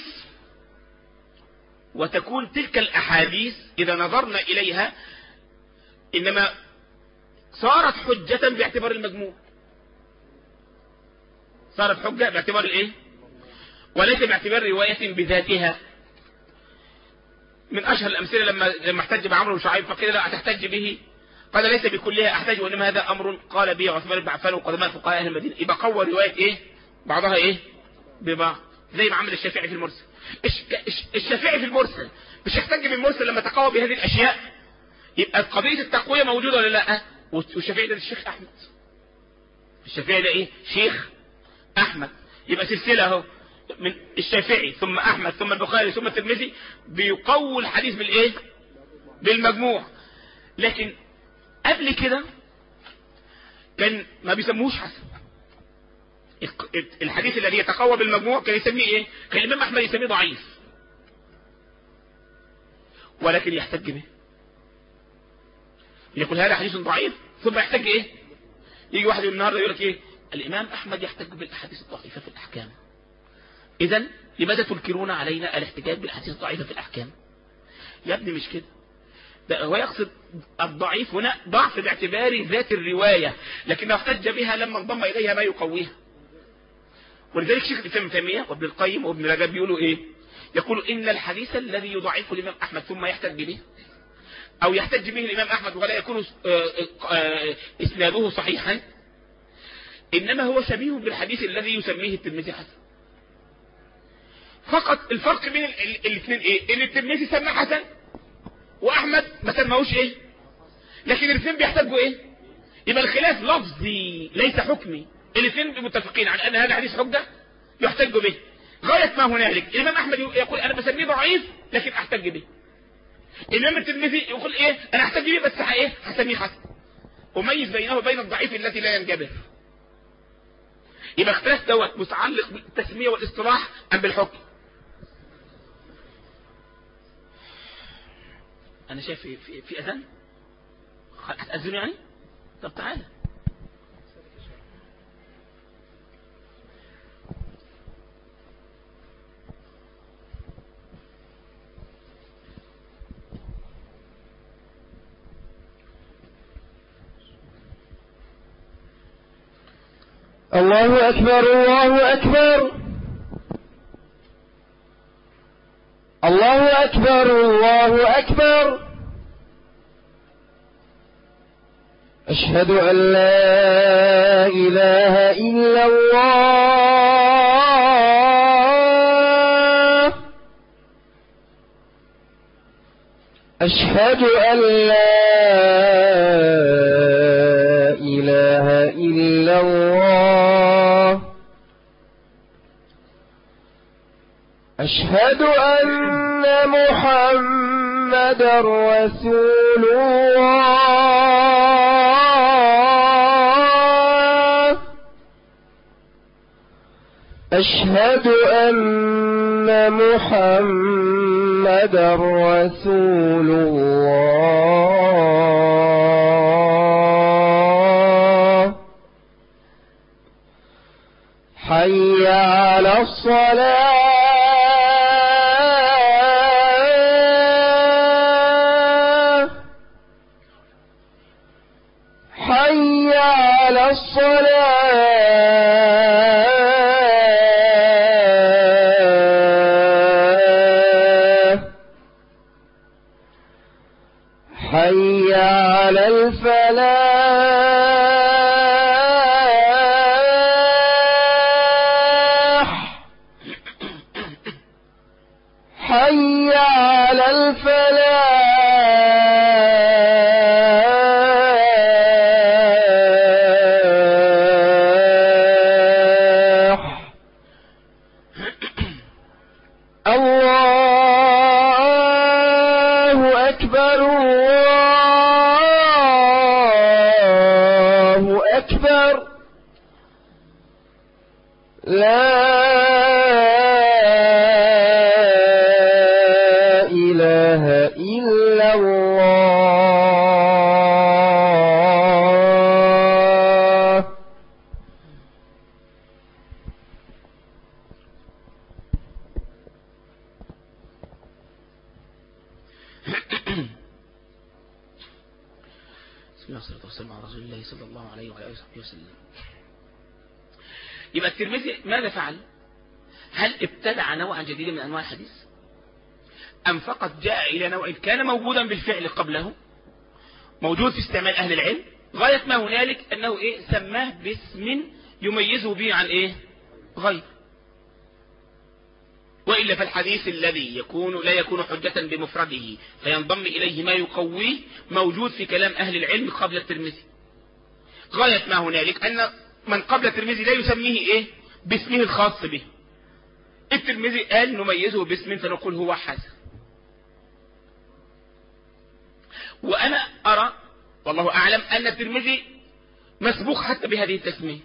B: وتكون تلك الاحاديث اذا نظرنا اليها انما صارت حجة باعتبار المجموع صارت حجة باعتبار الايه وليس باعتبار رواية بذاتها من اشهر الامثله لما لما احتج بعمرو بن شعيب فقيل لا تحتج به قال ليس بكلها احتج وانما هذا امر قال به عثمان بن عفان وقدماء فقهاء اهل المدينه يبقى قوى روايه ايه بعضها ايه ببعض زي ما عمل الشافعي في المرسل الشافعي في المرسل مش يحتج بالمرسل لما تقوى بهذه الاشياء يبقى قضيه التقويه موجوده ولا لا والشافعي ده الشيخ احمد الشافعي ده ايه شيخ احمد يبقى سلسلة اهو من الشافعي ثم احمد ثم البخاري ثم الترمذي بيقووا الحديث بالايه بالمجموع لكن قبل كده كان ما بيسموهوش حسن الحديث الذي يتقوى بالمجموع كان يسميه ايه كان الامام احمد يسميه ضعيف ولكن يحتج به يقول هذا حديث ضعيف ثم يحتج ايه يجي واحد النهارده يقول لك ايه الامام احمد يحتج بالاحاديث الضعيفه في الاحكام اذا لماذا تنكرون علينا الاحتجاج بالاحاديث الضعيفه في الاحكام يا ابني مش كده ده هو يقصد الضعيف هنا ضعف باعتبار ذات الرواية لكنه احتج بها لما انضم إليها ما يقويها ولذلك شيخ الإسلام ابن تيمية وابن القيم وابن رجب بيقولوا إيه يقول إن الحديث الذي يضعفه الإمام أحمد ثم يحتج به أو يحتج به الإمام أحمد ولا يكون إسناده صحيحا إنما هو شبيه بالحديث الذي يسميه الترمذي حسن فقط الفرق بين الاثنين ايه ان الترمذي سمى حسن واحمد ما سماهوش ايه لكن الاثنين بيحتاجوا ايه يبقى الخلاف لفظي ليس حكمي الاثنين متفقين على ان هذا حديث حجه يحتج به غايه ما هنالك الامام احمد يقول انا بسميه ضعيف لكن احتج به الامام الترمذي يقول ايه انا احتج به بس ايه هسميه حسن اميز بينه وبين الضعيف التي لا ينجبر يبقى اختلاف دوت متعلق بالتسميه والاصطلاح ام بالحكم انا شايف في, في, في اذان هتأذنوا يعني طب تعالى
E: الله أكبر الله أكبر الله أكبر الله أكبر أشهد أن لا إله إلا الله أشهد أن لا إله إلا الله أشهد أن محمد رسول الله أشهد أن محمد رسول الله حي على الصلاة حي على الصلاة حي على الفلاح حي على الفلاح الله أكبر الله أكبر لا إله إلا الله
B: بسم الله والصلاة والسلام على رسول الله صلى الله عليه وعلى آله وصحبه وسلم يبقى الترمذي ماذا فعل هل ابتدع نوعا جديدا من أنواع الحديث أم فقط جاء إلى نوع كان موجودا بالفعل قبله موجود في استعمال أهل العلم غاية ما هنالك أنه إيه سماه باسم يميزه به عن إيه غير وإلا فالحديث الذي يكون لا يكون حجة بمفرده فينضم إليه ما يقويه موجود في كلام أهل العلم قبل الترمذي غاية ما هنالك أن من قبل الترمذي لا يسميه إيه باسمه الخاص به الترمذي قال نميزه باسم فنقول هو حسن وأنا أرى والله أعلم أن الترمذي مسبوق حتى بهذه التسمية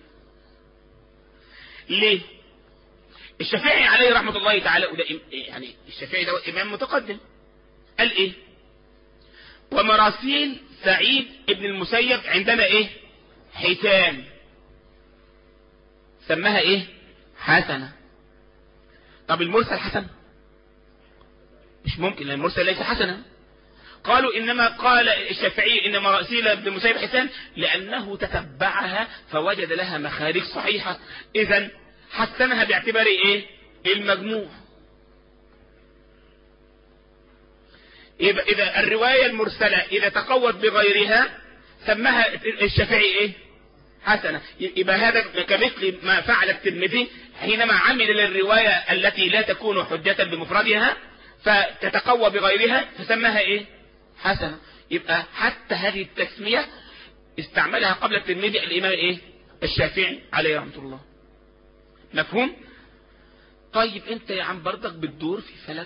B: ليه الشافعي عليه رحمة الله تعالى وده إم- يعني الشافعي ده إمام متقدم قال إيه ومراسيل سعيد ابن المسيب عندنا إيه حيتان سماها إيه حسنة طب المرسل حسن مش ممكن لأن المرسل ليس حسنا قالوا إنما قال الشافعي إن مراسيل ابن المسيب حسان لأنه تتبعها فوجد لها مخارج صحيحة إذا حسنها باعتبار إيه المجموع يبقى إذا الرواية المرسلة إذا تقوت بغيرها سماها الشافعي إيه حسنة يبقى هذا كمثل ما فعل الترمذي حينما عمل للرواية التي لا تكون حجة بمفردها فتتقوى بغيرها فسماها إيه حسنة يبقى حتى هذه التسمية استعملها قبل الترمذي الإمام إيه الشافعي عليه رحمة الله مفهوم طيب انت يا عم برضك بتدور في فلك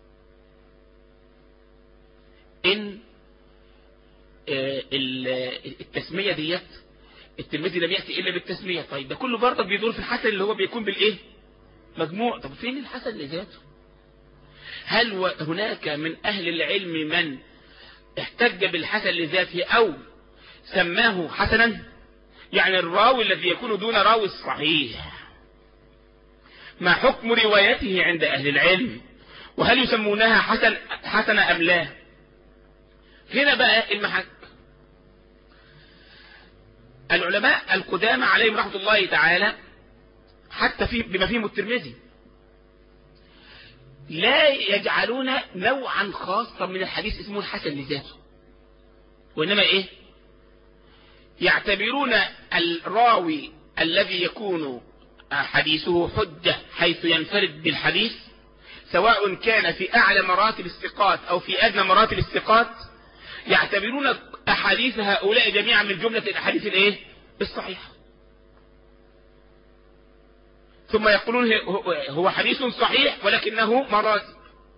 B: ان آه، ال- التسمية ديت الترمذي لم يأتي إلا بالتسمية طيب ده كله برضك بيدور في الحسن اللي هو بيكون بالإيه مجموع طب فين الحسن لذاته هل و- هناك من أهل العلم من احتج بالحسن لذاته أو سماه حسنا يعني الراوي الذي يكون دون راوي الصحيح ما حكم روايته عند أهل العلم وهل يسمونها حسن حسنة أم لا هنا بقى المحك العلماء القدامى عليهم رحمة الله تعالى حتى في بما فيهم الترمذي لا يجعلون نوعا خاصا من الحديث اسمه الحسن لذاته وإنما إيه يعتبرون الراوي الذي يكون حديثه حجة حيث ينفرد بالحديث سواء كان في أعلى مراتب الثقات أو في أدنى مراتب الثقات يعتبرون أحاديث هؤلاء جميعا من جملة الأحاديث الإيه؟ الصحيحة ثم يقولون هو- هو حديث صحيح ولكنه مراتب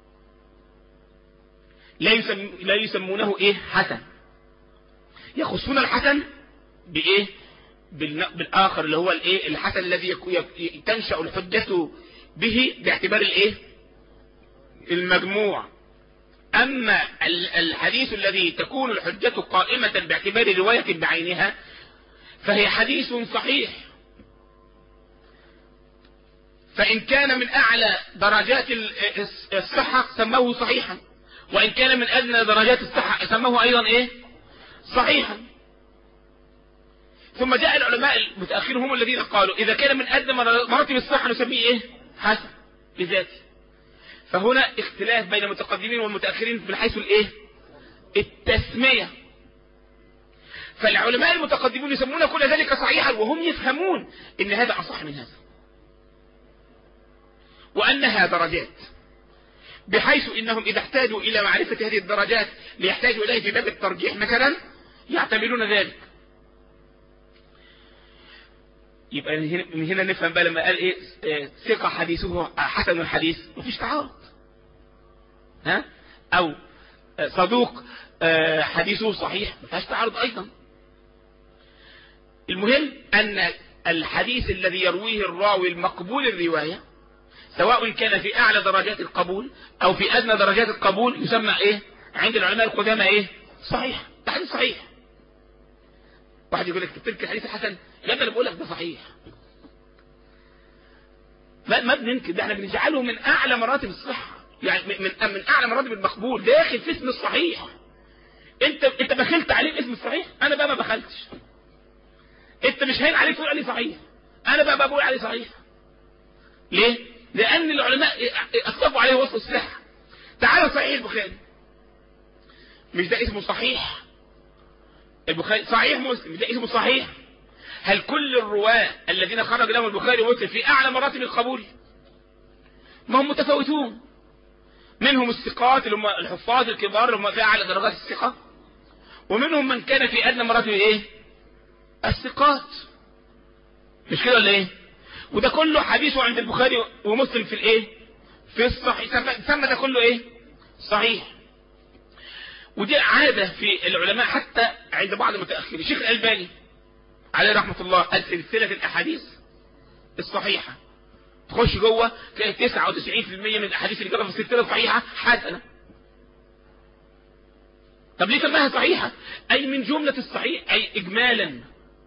B: لا, يسم لا يسمونه إيه حسن يخصون الحسن بإيه بالن- بالآخر اللي هو الإيه الحسن الذي يكو- ي- تنشأ الحجة به باعتبار الإيه المجموع أما ال- الحديث الذي تكون الحجة قائمة باعتبار رواية بعينها فهي حديث صحيح فإن كان من أعلى درجات ال- الص- الصحة سموه صحيحا وإن كان من أدنى درجات الصحة سموه أيضا إيه صحيحا ثم جاء العلماء المتأخرين هم الذين قالوا إذا كان من أدنى مر- مراتب الصحة نسميه إيه حسن بذاته فهنا اختلاف بين المتقدمين والمتأخرين من حيث الايه التسمية فالعلماء المتقدمون يسمون كل ذلك صحيحا وهم يفهمون ان هذا اصح من هذا وانها درجات بحيث انهم اذا احتاجوا الى معرفة هذه الدرجات ليحتاجوا اليه في باب الترجيح مثلا يعتبرون ذلك يبقى من هنا- من هنا نفهم بقى لما قال ايه آه، ثقة حديثه حسن الحديث مفيش تعارض ها او آه، صدوق آه، حديثه صحيح مفيش تعارض ايضا المهم ان الحديث الذي يرويه الراوي المقبول الرواية سواء كان في اعلى درجات القبول او في ادنى درجات القبول يسمى ايه عند العلماء القدامى ايه صحيح ده حديث صحيح واحد يقول لك تلك الحديث الحسن لا ده انا بقول لك ده صحيح ما ما بننكر ده احنا بنجعله من اعلى مراتب الصحه يعني من من من اعلى مراتب المقبول داخل في اسم الصحيح انت انت بخلت عليه باسم الصحيح انا بقى ما بخلتش انت مش هين عليك تقول عليه صحيح انا بقى بقول عليه صحيح ليه لان العلماء اطلقوا عليه وصف الصحه تعالى صحيح البخاري مش ده اسمه صحيح البخاري صحيح مسلم ده اسمه صحيح هل كل الرواة الذين خرج لهم البخاري ومسلم في أعلى مراتب القبول ما هم متفاوتون منهم الثقات اللي هم الحفاظ الكبار اللي هم في أعلى درجات الثقة ومنهم من كان في أدنى مراتب إيه الثقات مش كده ولا ايه وده كله حديثه عند البخاري ومسلم في الايه في الصحيح سمى- سمى ده كله ايه صحيح ودي عادة في العلماء حتى عند بعض المتأخرين الشيخ الألباني عليه رحمة الله قال سلسلة الأحاديث الصحيحة تخش جوه تلاقي 99% من الأحاديث اللي جابها في السلسلة الصحيحة حسنة طب ليه سماها صحيحة أي من جملة الصحيح أي إجمالا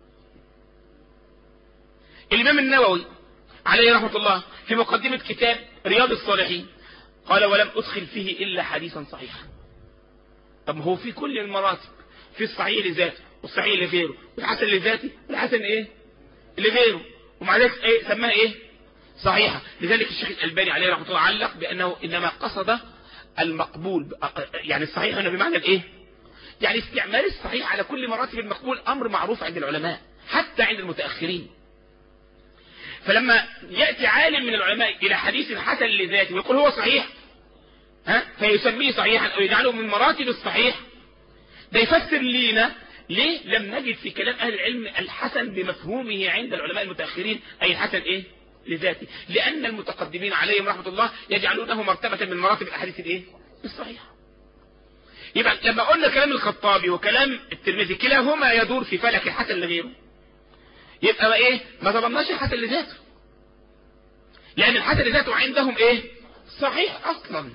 B: الإمام النووي عليه رحمة الله في مقدمة كتاب رياض الصالحين قال ولم أدخل فيه إلا حديثا صحيحا طب ما هو في كل المراتب في الصحيح لذاته والصحيح لغيره والحسن لذاته والحسن ايه لغيره ومع ذلك ايه سماها ايه صحيحة لذلك الشيخ الألباني عليه رحمة الله علق بأنه إنما قصد المقبول يعني الصحيح هنا بمعنى الايه يعني استعمال الصحيح على كل مراتب المقبول أمر معروف عند العلماء حتى عند المتأخرين فلما يأتي عالم من العلماء إلى حديث حسن لذاته ويقول هو صحيح ها فيسميه صحيحا أو يجعله من مراتب الصحيح ده يفسر لينا ليه لم نجد في كلام أهل العلم الحسن بمفهومه عند العلماء المتأخرين أي الحسن إيه لذاته لأن المتقدمين عليهم رحمة الله يجعلونه مرتبة من مراتب الأحاديث الإيه الصحيحة يبقى لما قلنا كلام الخطابي وكلام الترمذي كلاهما يدور في فلك الحسن لغيره يبقى ما ايه ما ضمناش الحسن لذاته لان الحسن لذاته عندهم ايه صحيح اصلا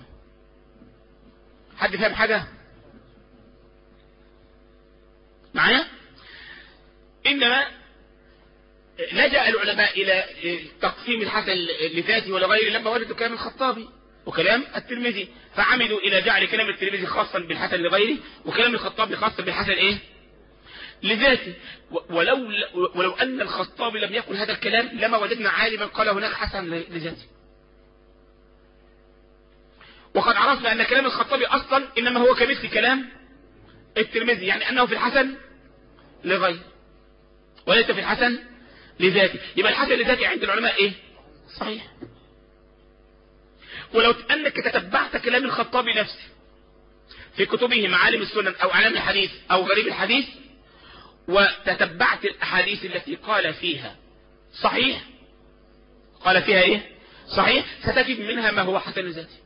B: حد فاهم حاجة معايا انما لجأ العلماء الى تقسيم الحسن لذاته ولغيره لما وجدوا كلام الخطابي وكلام الترمذي فعمدوا الى جعل كلام الترمذي خاصا بالحسن لغيره وكلام الخطابي خاصا بالحسن ايه لذاته ولو ولو أن الخطابي لم يقل هذا الكلام لما وجدنا عالما قال هناك حسن لذاته وقد عرفنا أن كلام الخطابي أصلا إنما هو كمثل كلام الترمذي يعني أنه في الحسن لغير وليس في الحسن لذاته يبقى الحسن لذاته عند العلماء إيه صحيح ولو أنك تتبعت كلام الخطابي نفسه في كتبه معالم السنن أو أعلام الحديث أو غريب الحديث وتتبعت الأحاديث التي قال فيها صحيح قال فيها إيه صحيح ستجد منها ما هو حسن ذاتي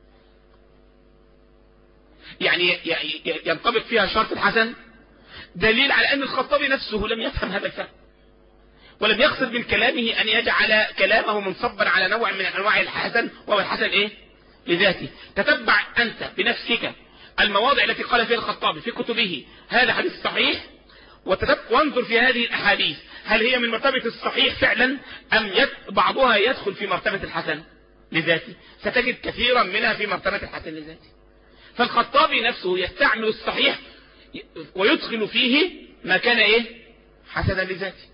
B: يعني ينطبق فيها شرط الحسن دليل على أن الخطابي نفسه لم يفهم هذا الفهم ولم يقصد من كلامه أن يجعل كلامه منصبا على نوع من أنواع الحسن وهو الحسن إيه لذاته تتبع أنت بنفسك المواضع التي قال فيها الخطابي في كتبه هذا حديث صحيح وانظر في هذه الأحاديث هل هي من مرتبة الصحيح فعلا أم يد بعضها يدخل في مرتبة الحسن لذاته ستجد كثيرا منها في مرتبة الحسن لذاته فالخطابي نفسه يستعمل الصحيح ويدخل فيه ما كان ايه حسنا لذاته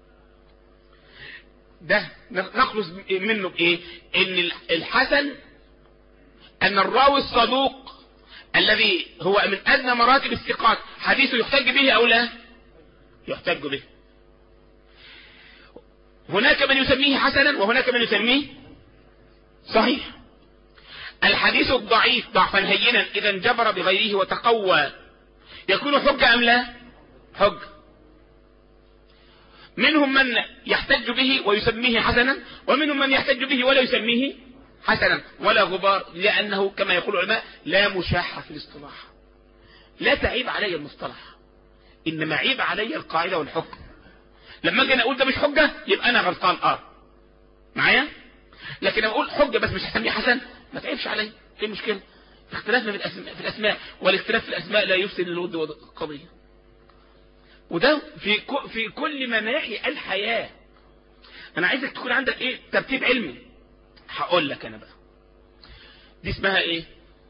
B: ده نخلص منه بايه ان الحسن ان الراوي الصدوق الذي هو من ادنى مراتب الثقات حديثه يحتج به او لا يحتج به هناك من يسميه حسنا وهناك من يسميه صحيح الحديث الضعيف ضعفا هينا اذا انجبر بغيره وتقوى يكون حجة ام لا حجة منهم من يحتج به ويسميه حسنا ومنهم من يحتج به ولا يسميه حسنا ولا غبار لأنه كما يقول العلماء لا مشاحة في الاصطلاح لا تعيب علي المصطلح إنما عيب علي القاعدة والحكم لما اجي اقول ده مش حجة يبقى أنا غلطان آه معايا لكن لما اقول حجة بس مش هسميه حسن ما تعيبش علي ايه المشكلة اختلافنا في الأسماء, في الأسماء والاختلاف في الأسماء لا يفسد الود والقضية وده في في كل مناحي الحياة أنا عايزك تكون عندك إيه ترتيب علمي هقول لك أنا بقى دي اسمها إيه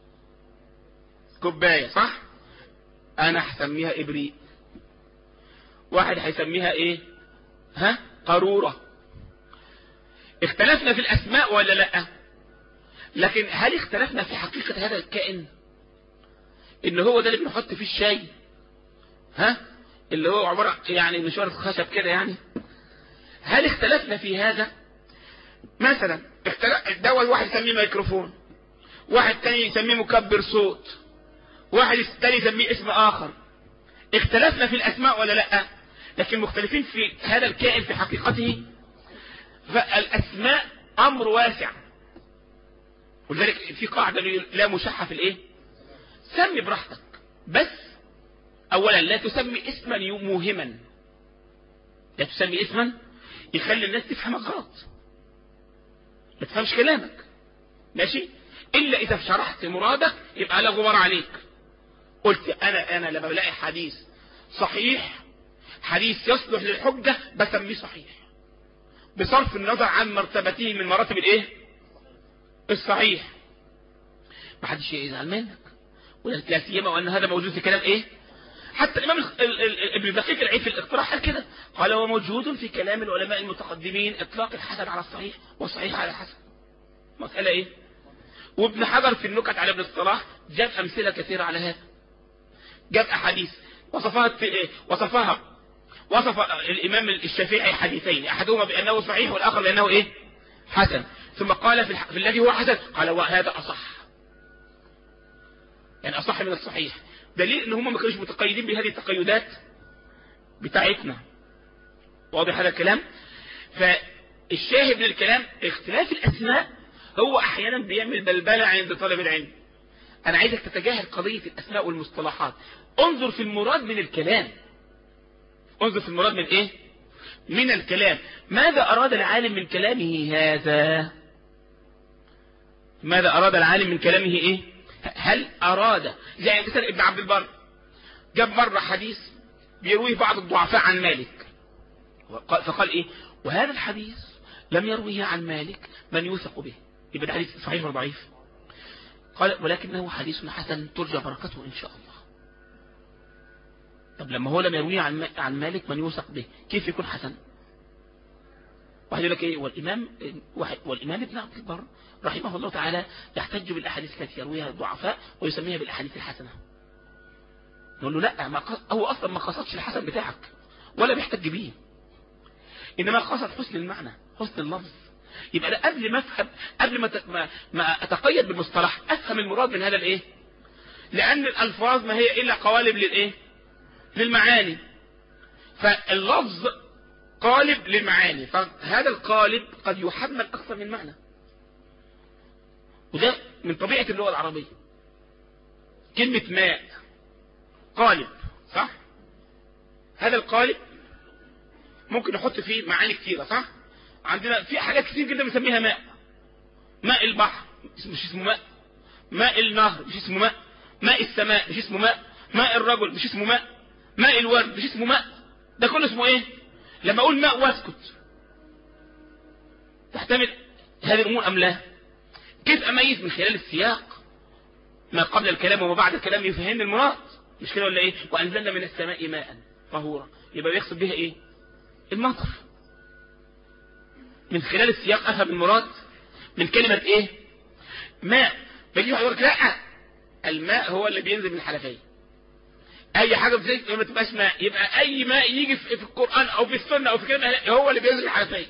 B: كوباية صح أنا هسميها إبريق واحد هيسميها إيه ها قارورة اختلفنا في الأسماء ولا لأ لكن هل اختلفنا في حقيقة هذا الكائن ان هو ده اللي بنحط فيه الشاي ها اللي هو عبارة يعني مشوار خشب كده يعني هل اختلفنا في هذا مثلا اختلف دول واحد يسميه ميكروفون واحد تاني يسميه مكبر صوت واحد تاني يسميه اسم اخر اختلفنا في الاسماء ولا لا لكن مختلفين في هذا الكائن في حقيقته فالاسماء امر واسع ولذلك في قاعدة لا مشحة في الايه سمي براحتك بس اولا لا تسمي اسما موهما لا تسمي اسما يخلي الناس تفهمك غلط ما تفهمش كلامك ماشي الا اذا شرحت مرادك يبقى لا غبار عليك قلت انا انا لما بلاقي حديث صحيح حديث يصلح للحجة بسميه صحيح بصرف النظر عن مرتبته من مراتب الايه الصحيح ما حدش يزعل منك ولا لا سيما وان هذا موجود في كلام ايه حتى الامام ال- ال- ال- ابن دقيق العيد في الاقتراح قال كده قال هو موجود في كلام العلماء المتقدمين اطلاق الحسن على الصحيح والصحيح على الحسن مسألة ايه وابن حجر في النكت على ابن الصلاح جاب امثلة كثيرة على هذا جاب احاديث وصفها الت- إيه؟ وصفها وصف الامام الشافعي حديثين احدهما بانه صحيح والاخر بانه ايه حسن ثم قال في, الح... في الذي هو حسن قال وهذا اصح يعني اصح من الصحيح دليل ان هم ما كانوش متقيدين بهذه التقيدات بتاعتنا واضح هذا الكلام فالشاهد من الكلام اختلاف الاسماء هو احيانا بيعمل بلبلة عند طالب العلم انا عايزك تتجاهل قضية الاسماء والمصطلحات انظر في المراد من الكلام انظر في المراد من ايه من الكلام ماذا اراد العالم من كلامه هذا ماذا اراد العالم من كلامه ايه هل اراد زي مثلا ابن عبد البر جاب مرة حديث بيرويه بعض الضعفاء عن مالك وقال- فقال ايه وهذا الحديث لم يرويه عن مالك من يوثق به يبقى ده حديث صحيح ولا ضعيف قال ولكنه حديث حسن ترجى بركته ان شاء الله طب لما هو لم يرويه عن ما- عن مالك من يوثق به كيف يكون حسن واحد يقول لك ايه والامام واحد والامام ابن عبد البر رحمه الله تعالى يحتج بالاحاديث التي يرويها الضعفاء ويسميها بالاحاديث الحسنه نقول له لا ما قص... هو اصلا ما قصدش الحسن بتاعك ولا بيحتج بيه انما قصد حسن المعنى حسن اللفظ يبقى ده قبل ما افهم قبل ما ت- ما, ما اتقيد بالمصطلح افهم المراد من هذا الايه لان الالفاظ ما هي الا قوالب للايه للمعاني فاللفظ قالب للمعاني فهذا القالب قد يحمل أكثر من معنى وده من طبيعة اللغة العربية كلمة ماء قالب صح هذا القالب ممكن نحط فيه معاني كثيرة صح عندنا في حاجات كثير جدا بنسميها ماء ماء البحر مش اسمه ماء ماء النهر مش اسمه ماء ماء السماء مش اسمه ماء ماء الرجل مش اسمه ماء ماء الورد مش اسمه ماء ده كله اسمه ايه لما اقول ماء واسكت تحتمل هذه الامور ام لا كيف اميز من خلال السياق ما قبل الكلام وما بعد الكلام يفهمني المراد مش كده ولا ايه وانزلنا من السماء ماء طهورا يبقى بيقصد بها ايه المطر من خلال السياق افهم المراد من كلمة ايه ماء بيجي واحد يقول لك لا الماء هو اللي بينزل من الحنفيه اي حاجة بتنزل ما تبقاش ماء يبقى اي ماء يجي في في القرآن او في السنة او في كلمة هو اللي بينزل الحنفية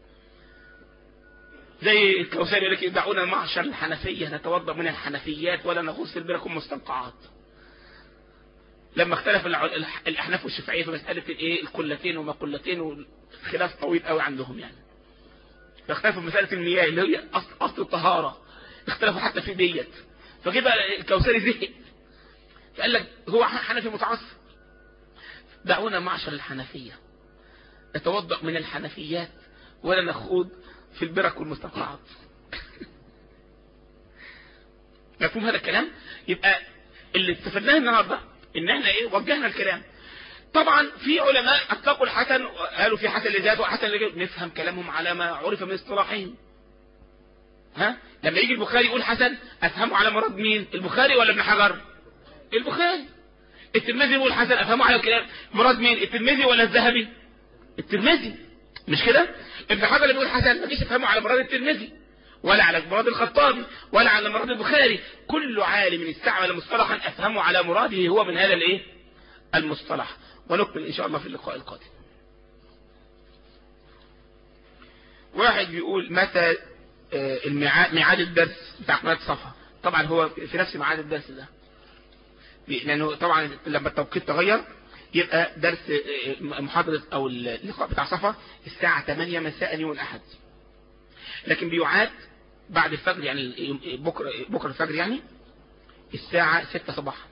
B: زي الكوثر يقول لك دعونا معشر الحنفية نتوضا من الحنفيات ولا نغوص في البركم مستنقعات لما اختلف الع- الح- الاحناف والشافعيه في مساله الايه القلتين وما قلتين والخلاف طويل قوي عندهم يعني فاختلفوا في مساله المياه اللي هي اصل اصل الطهاره اختلفوا حتى في ديت فجه بقى الكوثري زهق فقال لك هو حنفي متعصب دعونا معشر الحنفيه نتوضا من الحنفيات ولا نخوض في البرك والمستنقعات مفهوم هذا الكلام يبقى اللي استفدناه النهارده ان احنا ايه وجهنا الكلام طبعا في علماء اطلقوا الحسن قالوا في حسن لذاته وحسن لذاته نفهم كلامهم على ما عرف من اصطلاحهم ها لما يجي البخاري يقول حسن افهمه على مراد مين البخاري ولا ابن حجر البخاري الترمذي يقول حسن افهمه على كلام مراد مين الترمذي ولا الذهبي الترمذي مش كده ابن حجر اللي بيقول حسن ما تجيش تفهمه على مراد الترمذي ولا على مراد الخطابي ولا على مراد البخاري كل عالم استعمل مصطلحا افهمه على مراده هو من هذا الايه المصطلح ونكمل ان شاء الله في اللقاء القادم واحد بيقول متى آه، الميعاد ميعاد الدرس بتاع قناه صفا طبعا هو في نفس ميعاد الدرس ده لانه طبعا لما التوقيت تغير يبقى درس آه، محاضرة او اللقاء بتاع صفا الساعة 8 مساء يوم الاحد لكن بيعاد بعد الفجر يعني يوم- بكرة بكرة الفجر يعني الساعة 6 صباحا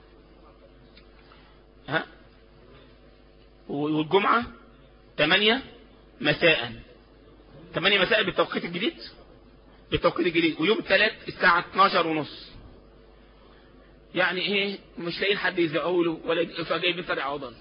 B: ها والجمعة 8 مساء 8 مساء بالتوقيت الجديد بالتوقيت الجديد ويوم الثلاث الساعة 12 ونص يعني ايه مش لاقيين حد يزعوا له ولا فجايبين فرع عضل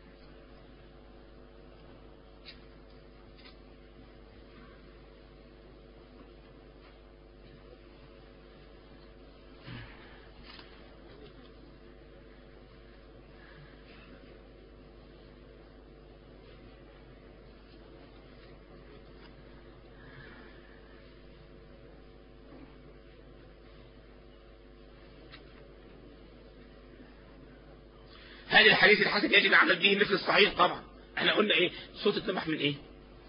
B: هذا الحديث الحسن يجب العمل به مثل الصحيح طبعا احنا قلنا ايه صوت اتنبح من ايه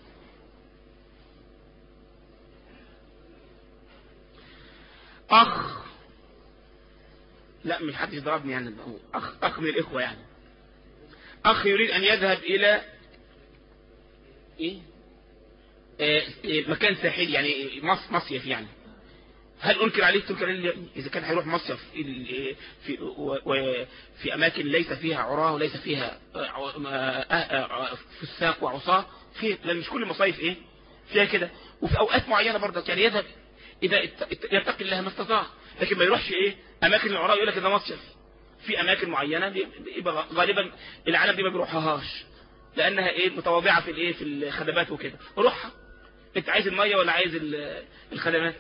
B: اخ لا مش حد يضربني يعني اخ اخ من الاخوه يعني اخ يريد ان يذهب الى ايه آه، آه، مكان ساحلي يعني مص- مصيف يعني هل انكر عليه تنكر عليه اذا كان هيروح مصيف في في و- و- في اماكن ليس فيها عراه وليس فيها آه، آه، آه، آه، فساق وعصاه في لان مش كل المصايف ايه فيها كده وفي اوقات معينه برضك يعني يذهب اذا ات- ات- يتقي الله ما استطاع لكن ما يروحش ايه اماكن العراة يقول لك ده مصيف في اماكن معينه بي- بيبقى غالبا العالم دي ما بيروحهاش لانها ايه متواضعه في الايه في الخدمات وكده روحها انت عايز الميه ولا عايز ال- الخدمات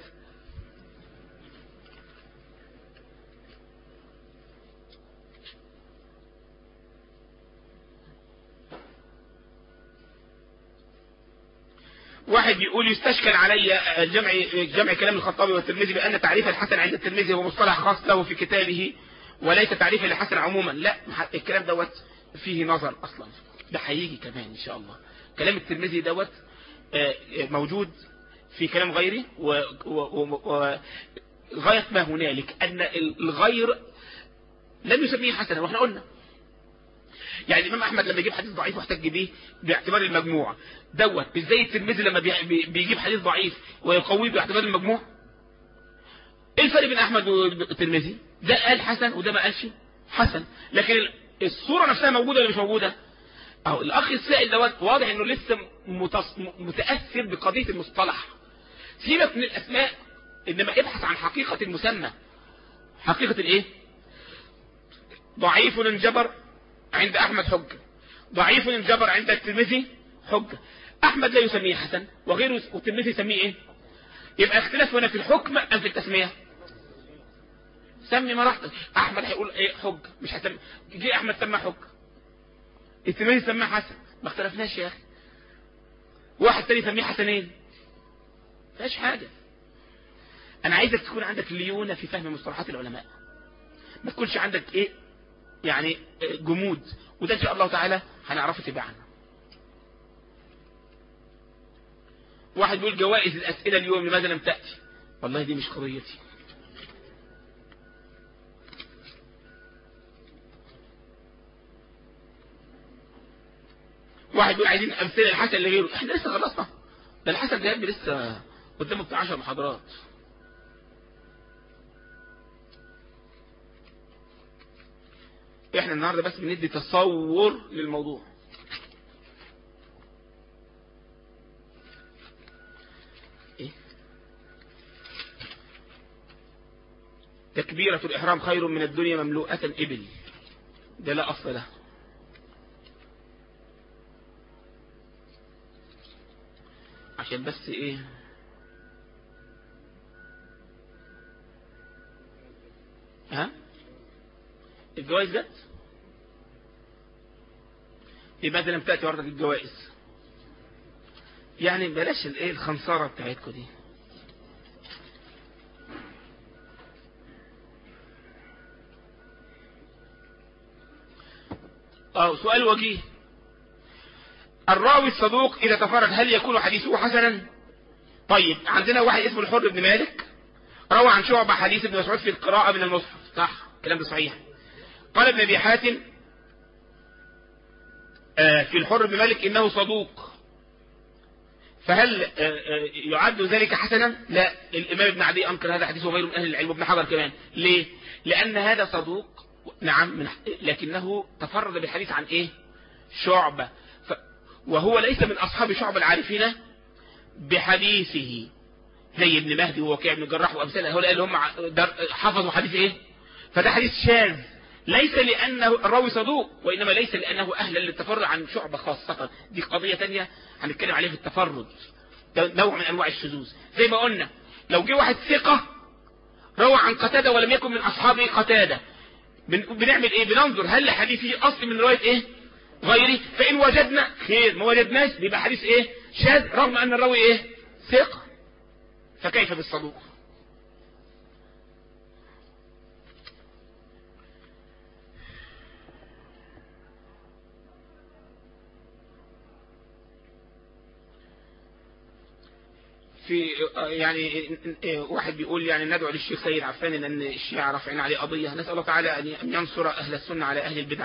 B: واحد بيقول يستشكل علي جمع جمع كلام الخطابي والترمذي بأن تعريف الحسن عند الترمذي هو مصطلح خاص له في كتابه وليس تعريف الحسن عموما لا الكلام دوت فيه نظر أصلا ده هيجي كمان إن شاء الله كلام الترمذي دوت آه، موجود في كلام غيري و- و- و- و- غاية ما هنالك أن الغير لم يسميه حسنا واحنا قلنا يعني الإمام أحمد لما يجيب حديث ضعيف واحتج به باعتبار المجموع دوت مش زي الترمذي لما بي- بي- بيجيب حديث ضعيف ويقويه باعتبار المجموع ايه الفرق بين أحمد والترمذي ده قال حسن وده ما قالش حسن لكن ال- الصورة نفسها موجودة ولا مش موجودة أو الأخ السائل دوت واضح إنه لسه متص- متأثر بقضية المصطلح سيبك من الأسماء إنما ابحث عن حقيقة المسمى حقيقة الإيه ضعيف انجبر عند أحمد حجة ضعيف انجبر عند الترمذي حجة أحمد لا يسميه حسن وغيره والترمذي يسميه إيه يبقى اختلاف هنا في الحكم أم في التسمية سمي ما راحتك أحمد هيقول إيه حجة مش هسمي جه أحمد سماه حجة الترمذي سماه حسن ما اختلفناش يا أخي واحد تاني يسميه حسنين فيهاش حاجة أنا عايزك تكون عندك ليونة في فهم مصطلحات العلماء ما تكونش عندك إيه يعني جمود وده إن شاء الله تعالى هنعرفه تباعا واحد بيقول جوائز الأسئلة اليوم لماذا لم تأتي والله دي مش قضيتي واحد بيقول عايزين أمثلة الحسن لغيره احنا لسه خلصنا ده الحسن ده لسه قدامه بتاع 10 محاضرات احنا النهاردة بس بندي تصور للموضوع إيه؟ تكبيرة الإحرام خير من الدنيا مملوءة إبل ده لا أصل له عشان بس إيه ها الجوائز جت لماذا لم تأتي وردة الجوائز يعني بلاش الايه الخنصارة بتاعتكم دي اه سؤال وجيه الراوي الصدوق إذا تفرد هل يكون حديثه حسنا طيب عندنا واحد اسمه الحر بن مالك روى عن شعبة حديث ابن مسعود في القراءة من المصحف صح الكلام ده صحيح قال ابن ابي حاتم آه، في الحر بن مالك إنه صدوق فهل آه، آه، يعد ذلك حسنا لا الإمام ابن عدي أنكر هذا حديث وغيره من أهل العلم وابن حجر كمان ليه لأن هذا صدوق نعم من لكنه تفرد بالحديث عن إيه شعبة ف وهو ليس من أصحاب شعب العارفين بحديثه زي ابن مهدي ووكيع بن جراح وأمثال هؤلاء اللي هم ع- در- حفظوا حديث إيه فده حديث شاذ ليس لأنه الراوي صدوق وإنما ليس لأنه أهلا للتفرد عن شعبة خاصة دي قضية تانية هنتكلم عليها في التفرد ده نوع من أنواع الشذوذ زي ما قلنا لو جه واحد ثقة روى عن قتادة ولم يكن من أصحاب قتادة بن- بنعمل إيه بننظر هل حديثه أصل من رواية إيه غيره فإن وجدنا خير ما وجدناش بيبقى حديث إيه شاذ رغم أن الراوي إيه ثقة فكيف بالصدوق في يعني واحد بيقول يعني ندعو للشيخ سيد عفان لأن الشيعة رافعين عليه قضية نسأل الله تعالى أن ينصر أهل السنة على أهل البدع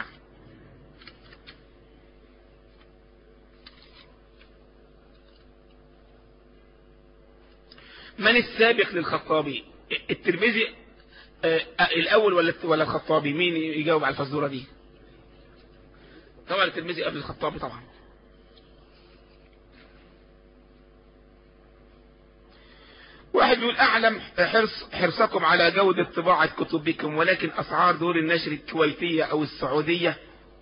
B: من السابق للخطابي الترمذي آه، الأول ولا ولا الخطابي مين يجاوب على الفزورة دي طبعا الترمذي قبل الخطابي طبعا واحد يقول أعلم حرص حرصكم على جودة طباعة كتبكم ولكن أسعار دور النشر الكويتية أو السعودية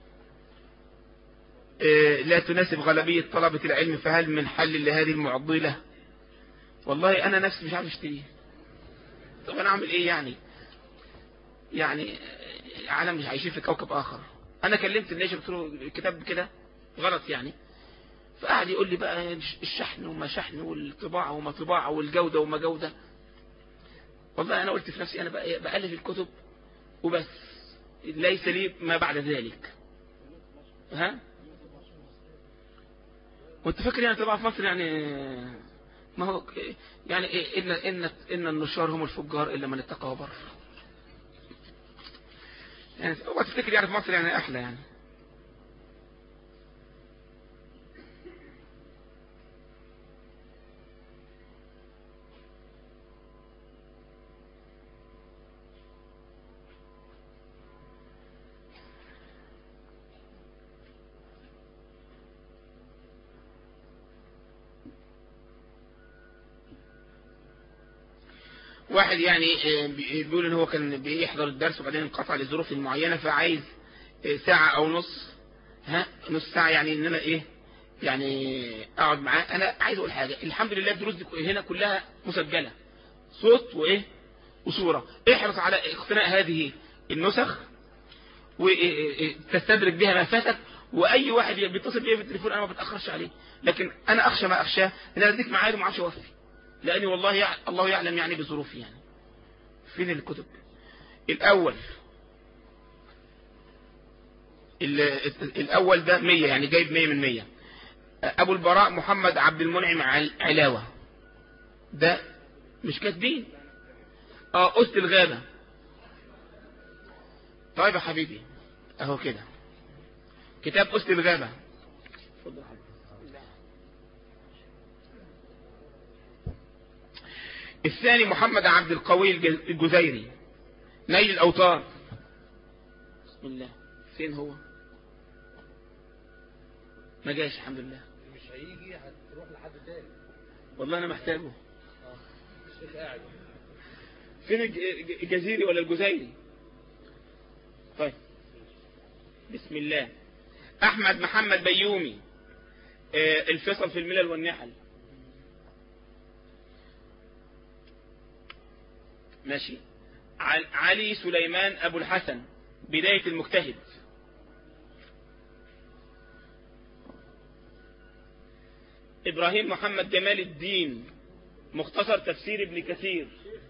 B: آه، لا تناسب غالبية طلبة العلم فهل من حل لهذه المعضلة والله أنا نفسي مش عارف اشتريه طب أنا أعمل إيه يعني يعني آه، عالم مش عايشين في كوكب آخر أنا كلمت الناشر قلت له الكتاب كده غلط يعني فقعد يقول لي بقى الشحن وما شحن والطباعة وما طباعة والجودة وما جودة والله أنا قلت في نفسي أنا بقى بألف الكتب وبس ليس لي ما بعد ذلك ها وانت فاكر يعني طبعا في مصر يعني ما هو يعني إيه إن, إن, إن النشار هم الفجار إلا من اتقى وبر يعني هو تفتكر يعني في مصر يعني أحلى يعني واحد يعني آه، بي- بيقول ان هو كان بيحضر الدرس وبعدين انقطع لظروف معينة فعايز آه، ساعة او نص ها نص ساعة يعني ان انا ايه يعني اقعد معاه انا عايز اقول حاجة الحمد لله الدروس دي هنا كلها مسجلة صوت وايه وصورة احرص على اقتناء هذه النسخ وتستدرك بها ما فاتك واي واحد بيتصل بيا بالتليفون انا ما بتاخرش عليه لكن انا اخشى ما اخشاه ان انا اديك ميعاد وما اعرفش اوفي لاني والله يع... الله يعلم يعني بظروفي يعني فين الكتب الاول ال... الاول ده 100 يعني جايب 100 من 100 ابو البراء محمد عبد المنعم عل- علاوه ده مش كاتبين اه أسد الغابة طيب يا حبيبي اهو كده كتاب أسد الغابة اتفضل يا حبيبي. الثاني محمد عبد القوي الج- الجزيري نيل الأوتار بسم الله فين هو ما جاش الحمد لله
C: مش هيجي هتروح لحد تاني
B: والله أنا محتاجه
C: الشيخ قاعد
B: فين الج- الج- الجزيري ولا الجزيري طيب بسم الله أحمد محمد بيومي آه، الفصل في الملل والنحل ماشي عل- علي سليمان أبو الحسن بداية المجتهد إبراهيم محمد جمال الدين مختصر تفسير ابن كثير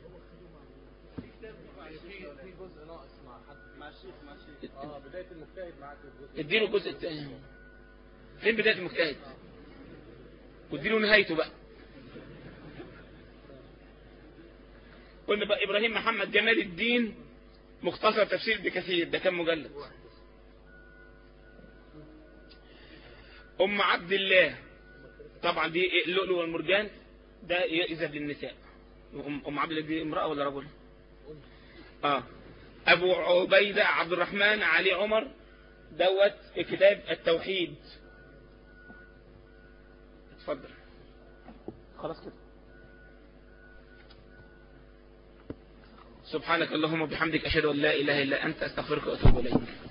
C: في جزء ناقص مع حد مع الشيخ مع الشيخ اه بدايه المجتهد معاك الجزء
B: اديله الجزء الثاني فين بداية المجتهد واديله نهايته بقى قلنا بقى إبراهيم محمد جمال الدين مختصر تفسير ابن كثير ده كم مجلد ام عبد الله طبعا دي اللؤلؤ والمرجان ده يذهب للنساء ام أم عبد الله دي امرأة ولا رجل اه ابو عبيدة عبد الرحمن علي عمر دوت كتاب التوحيد اتفضل خلاص كده سبحانك اللهم وبحمدك أشهد أن لا إله إلا أنت أستغفرك وأتوب إليك